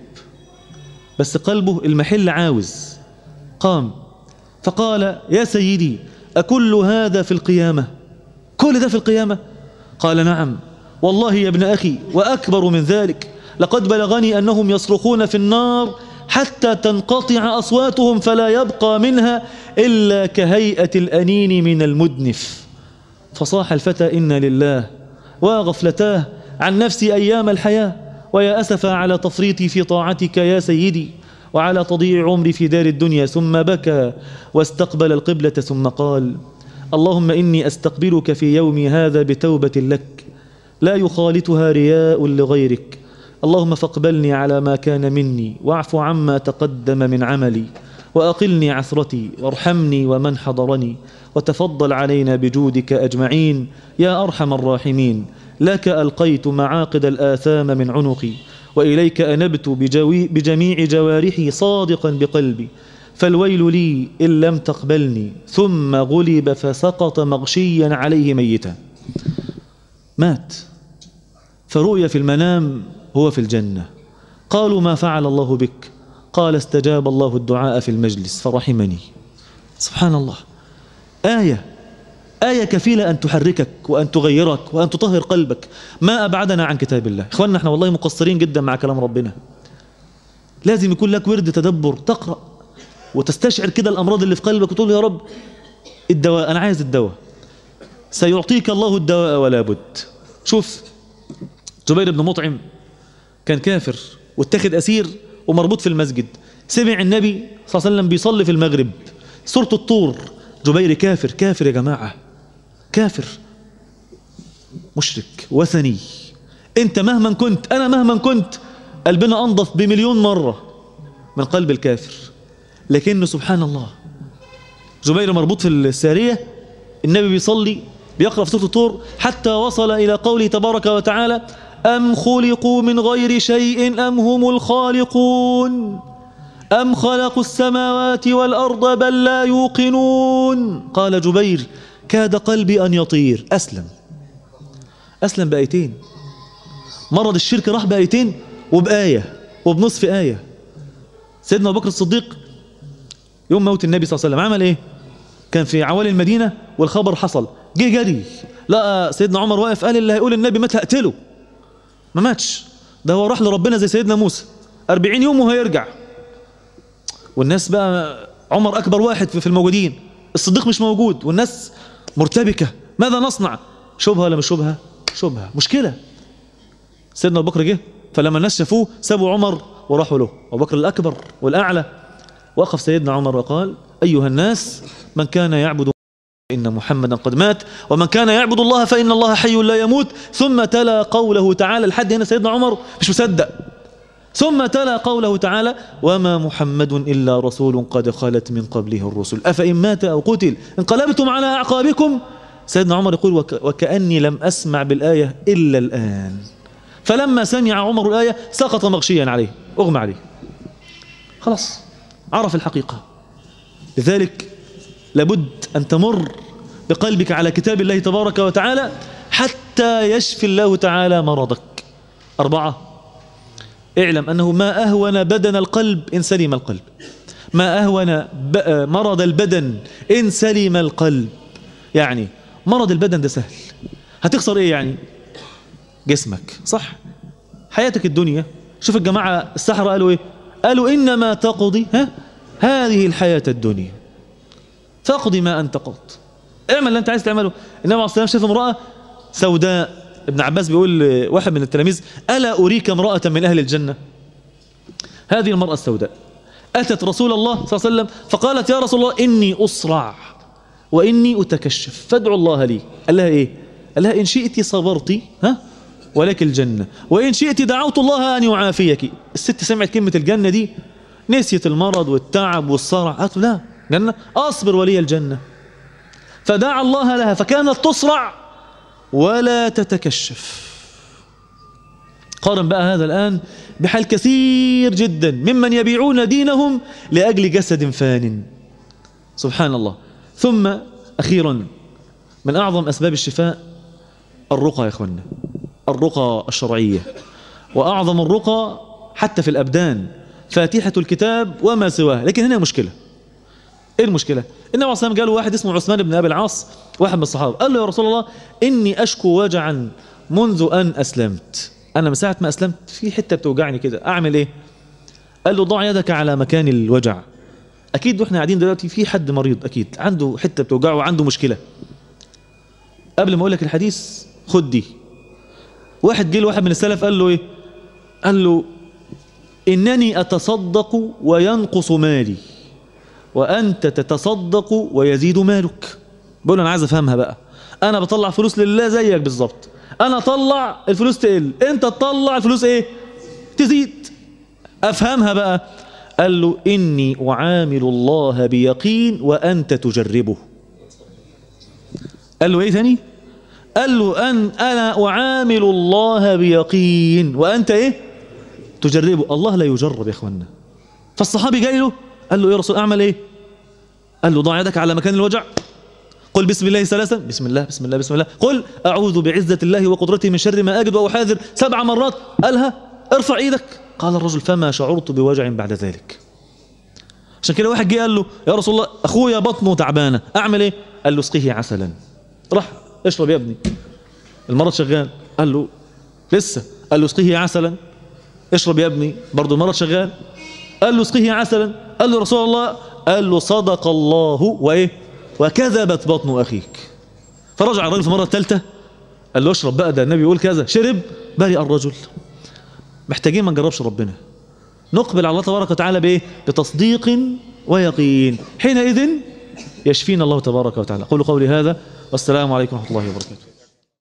بس قلبه المحل عاوز قام فقال يا سيدي أكل هذا في القيامة كل ده في القيامة قال نعم والله يا ابن أخي وأكبر من ذلك لقد بلغني أنهم يصرخون في النار حتى تنقطع أصواتهم فلا يبقى منها إلا كهيئة الأنين من المدنف فصاح الفتى إن لله وغفلتاه عن نفسي أيام الحياة ويا أسف على تفريطي في طاعتك يا سيدي وعلى تضييع عمري في دار الدنيا ثم بكى واستقبل القبلة ثم قال اللهم إني أستقبلك في يومي هذا بتوبة لك لا يخالطها رياء لغيرك اللهم فاقبلني على ما كان مني واعف عما تقدم من عملي وأقلني عثرتي وارحمني ومن حضرني وتفضل علينا بجودك أجمعين يا أرحم الراحمين لك ألقيت معاقد الآثام من عنقي وإليك أنبت بجوي بجميع جوارحي صادقا بقلبي فالويل لي إن لم تقبلني ثم غلب فسقط مغشيا عليه ميتا مات فرؤي في المنام هو في الجنة قالوا ما فعل الله بك قال استجاب الله الدعاء في المجلس فرحمني سبحان الله آية آية كفيلة أن تحركك وأن تغيرك وأن تطهر قلبك ما أبعدنا عن كتاب الله إخواننا احنا والله مقصرين جدا مع كلام ربنا لازم يكون لك ورد تدبر تقرأ وتستشعر كده الأمراض اللي في قلبك وتقول يا رب الدواء أنا عايز الدواء سيعطيك الله الدواء ولا بد شوف جبير بن مطعم كان كافر واتخذ أسير ومربوط في المسجد سمع النبي صلى الله عليه وسلم بيصلي في المغرب سورة الطور جبير كافر كافر يا جماعة كافر مشرك وثني انت مهما كنت انا مهما كنت قلبنا انضف بمليون مرة من قلب الكافر لكنه سبحان الله جبير مربوط في السارية النبي بيصلي بيقرأ في سورة الطور حتى وصل إلى قوله تبارك وتعالى أم خلقوا من غير شيء أم هم الخالقون أم خلقوا السماوات والأرض بل لا يوقنون قال جبير كاد قلبي أن يطير أسلم أسلم بآيتين مرض الشرك راح بآيتين وبآية وبنصف آية سيدنا أبو بكر الصديق يوم موت النبي صلى الله عليه وسلم عمل إيه كان في عوالي المدينة والخبر حصل جه جري لقى سيدنا عمر واقف قال اللي هيقول النبي مات هقتله ما ماتش ده هو راح لربنا زي سيدنا موسى أربعين يوم وهيرجع والناس بقى عمر أكبر واحد في الموجودين الصديق مش موجود والناس مرتبكة ماذا نصنع شبهة ولا مش شبهة شبهة مشكلة سيدنا أبو بكر جه فلما الناس شافوه سابوا عمر وراحوا له أبو بكر الأكبر والأعلى وقف سيدنا عمر وقال أيها الناس من كان يعبد إن محمدا قد مات ومن كان يعبد الله فإن الله حي لا يموت ثم تلا قوله تعالى لحد هنا سيدنا عمر مش مصدق ثم تلا قوله تعالى وما محمد إلا رسول قد خلت من قبله الرسل أفإن مات أو قتل انقلبتم على أعقابكم سيدنا عمر يقول وك وكأني لم أسمع بالآية إلا الآن فلما سمع عمر الآية سقط مغشيا عليه أغمى عليه خلاص عرف الحقيقة لذلك لابد أن تمر بقلبك على كتاب الله تبارك وتعالى حتى يشفي الله تعالى مرضك أربعة اعلم أنه ما أهون بدن القلب إن سلم القلب ما أهون مرض البدن إن سلم القلب يعني مرض البدن ده سهل هتخسر إيه يعني جسمك صح حياتك الدنيا شوف الجماعة السحرة قالوا إيه قالوا إنما تقضي ها هذه الحياة الدنيا تقضي ما أنت قضت اعمل اللي أنت عايز تعمله النبي عليه الصلاة والسلام شاف امرأة سوداء ابن عباس بيقول واحد من التلاميذ ألا أريك امرأة من أهل الجنة هذه المرأة السوداء أتت رسول الله صلى الله عليه وسلم فقالت يا رسول الله إني أصرع وإني أتكشف فادعوا الله لي قال لها إيه قال لها إن شئت صبرت ها ولك الجنة وإن شئت دعوت الله أن يعافيك الست سمعت كلمة الجنة دي نسيت المرض والتعب والصرع قالت لا جنة أصبر ولي الجنة فدعا الله لها فكانت تصرع ولا تتكشف قارن بقى هذا الآن بحال كثير جدا ممن يبيعون دينهم لأجل جسد فان سبحان الله ثم أخيرا من أعظم أسباب الشفاء الرقى يا أخوانا الرقى الشرعية وأعظم الرقى حتى في الأبدان فاتحة الكتاب وما سواه لكن هنا مشكلة ايه المشكلة النبي عليه الصلاة قال واحد اسمه عثمان بن أبي العاص واحد من الصحابة قال له يا رسول الله إني أشكو وجعا منذ أن أسلمت أنا من ساعة ما أسلمت في حتة بتوجعني كده أعمل إيه قال له ضع يدك على مكان الوجع أكيد وإحنا قاعدين دلوقتي في حد مريض أكيد عنده حتة بتوجعه وعنده مشكلة قبل ما أقول لك الحديث خد دي واحد جه لواحد من السلف قال له إيه قال له إنني أتصدق وينقص مالي وأنت تتصدق ويزيد مالك بقول أنا عايز أفهمها بقى أنا بطلع فلوس لله زيك بالظبط أنا أطلع الفلوس تقل أنت تطلع الفلوس إيه تزيد أفهمها بقى قال له إني أعامل الله بيقين وأنت تجربه قال له إيه ثاني قال له أن أنا أعامل الله بيقين وأنت إيه تجربه الله لا يجرب يا إخوانا فالصحابي جاي له قال له يا رسول أعمل إيه قال له ضع يدك على مكان الوجع قل بسم الله ثلاثا بسم الله بسم الله بسم الله قل أعوذ بعزة الله وقدرته من شر ما أجد وأحاذر سبع مرات قالها ارفع ايدك قال الرجل فما شعرت بوجع بعد ذلك عشان كده واحد جه قال له يا رسول الله أخويا بطنه تعبانة أعمل إيه قال له اسقيه عسلا راح اشرب يا ابني المرض شغال قال له لسه قال له اسقيه عسلا اشرب يا ابني برضه المرض شغال قال له اسقيه عسلا قال له رسول الله قال له صدق الله وايه وكذبت بطن اخيك فرجع الرجل في المره الثالثه قال له اشرب بقى ده النبي يقول كذا شرب برئ الرجل محتاجين ما نجربش ربنا نقبل على الله تبارك وتعالى بايه بتصديق ويقين حينئذ يشفينا الله تبارك وتعالى قولوا قولي هذا والسلام عليكم ورحمه الله وبركاته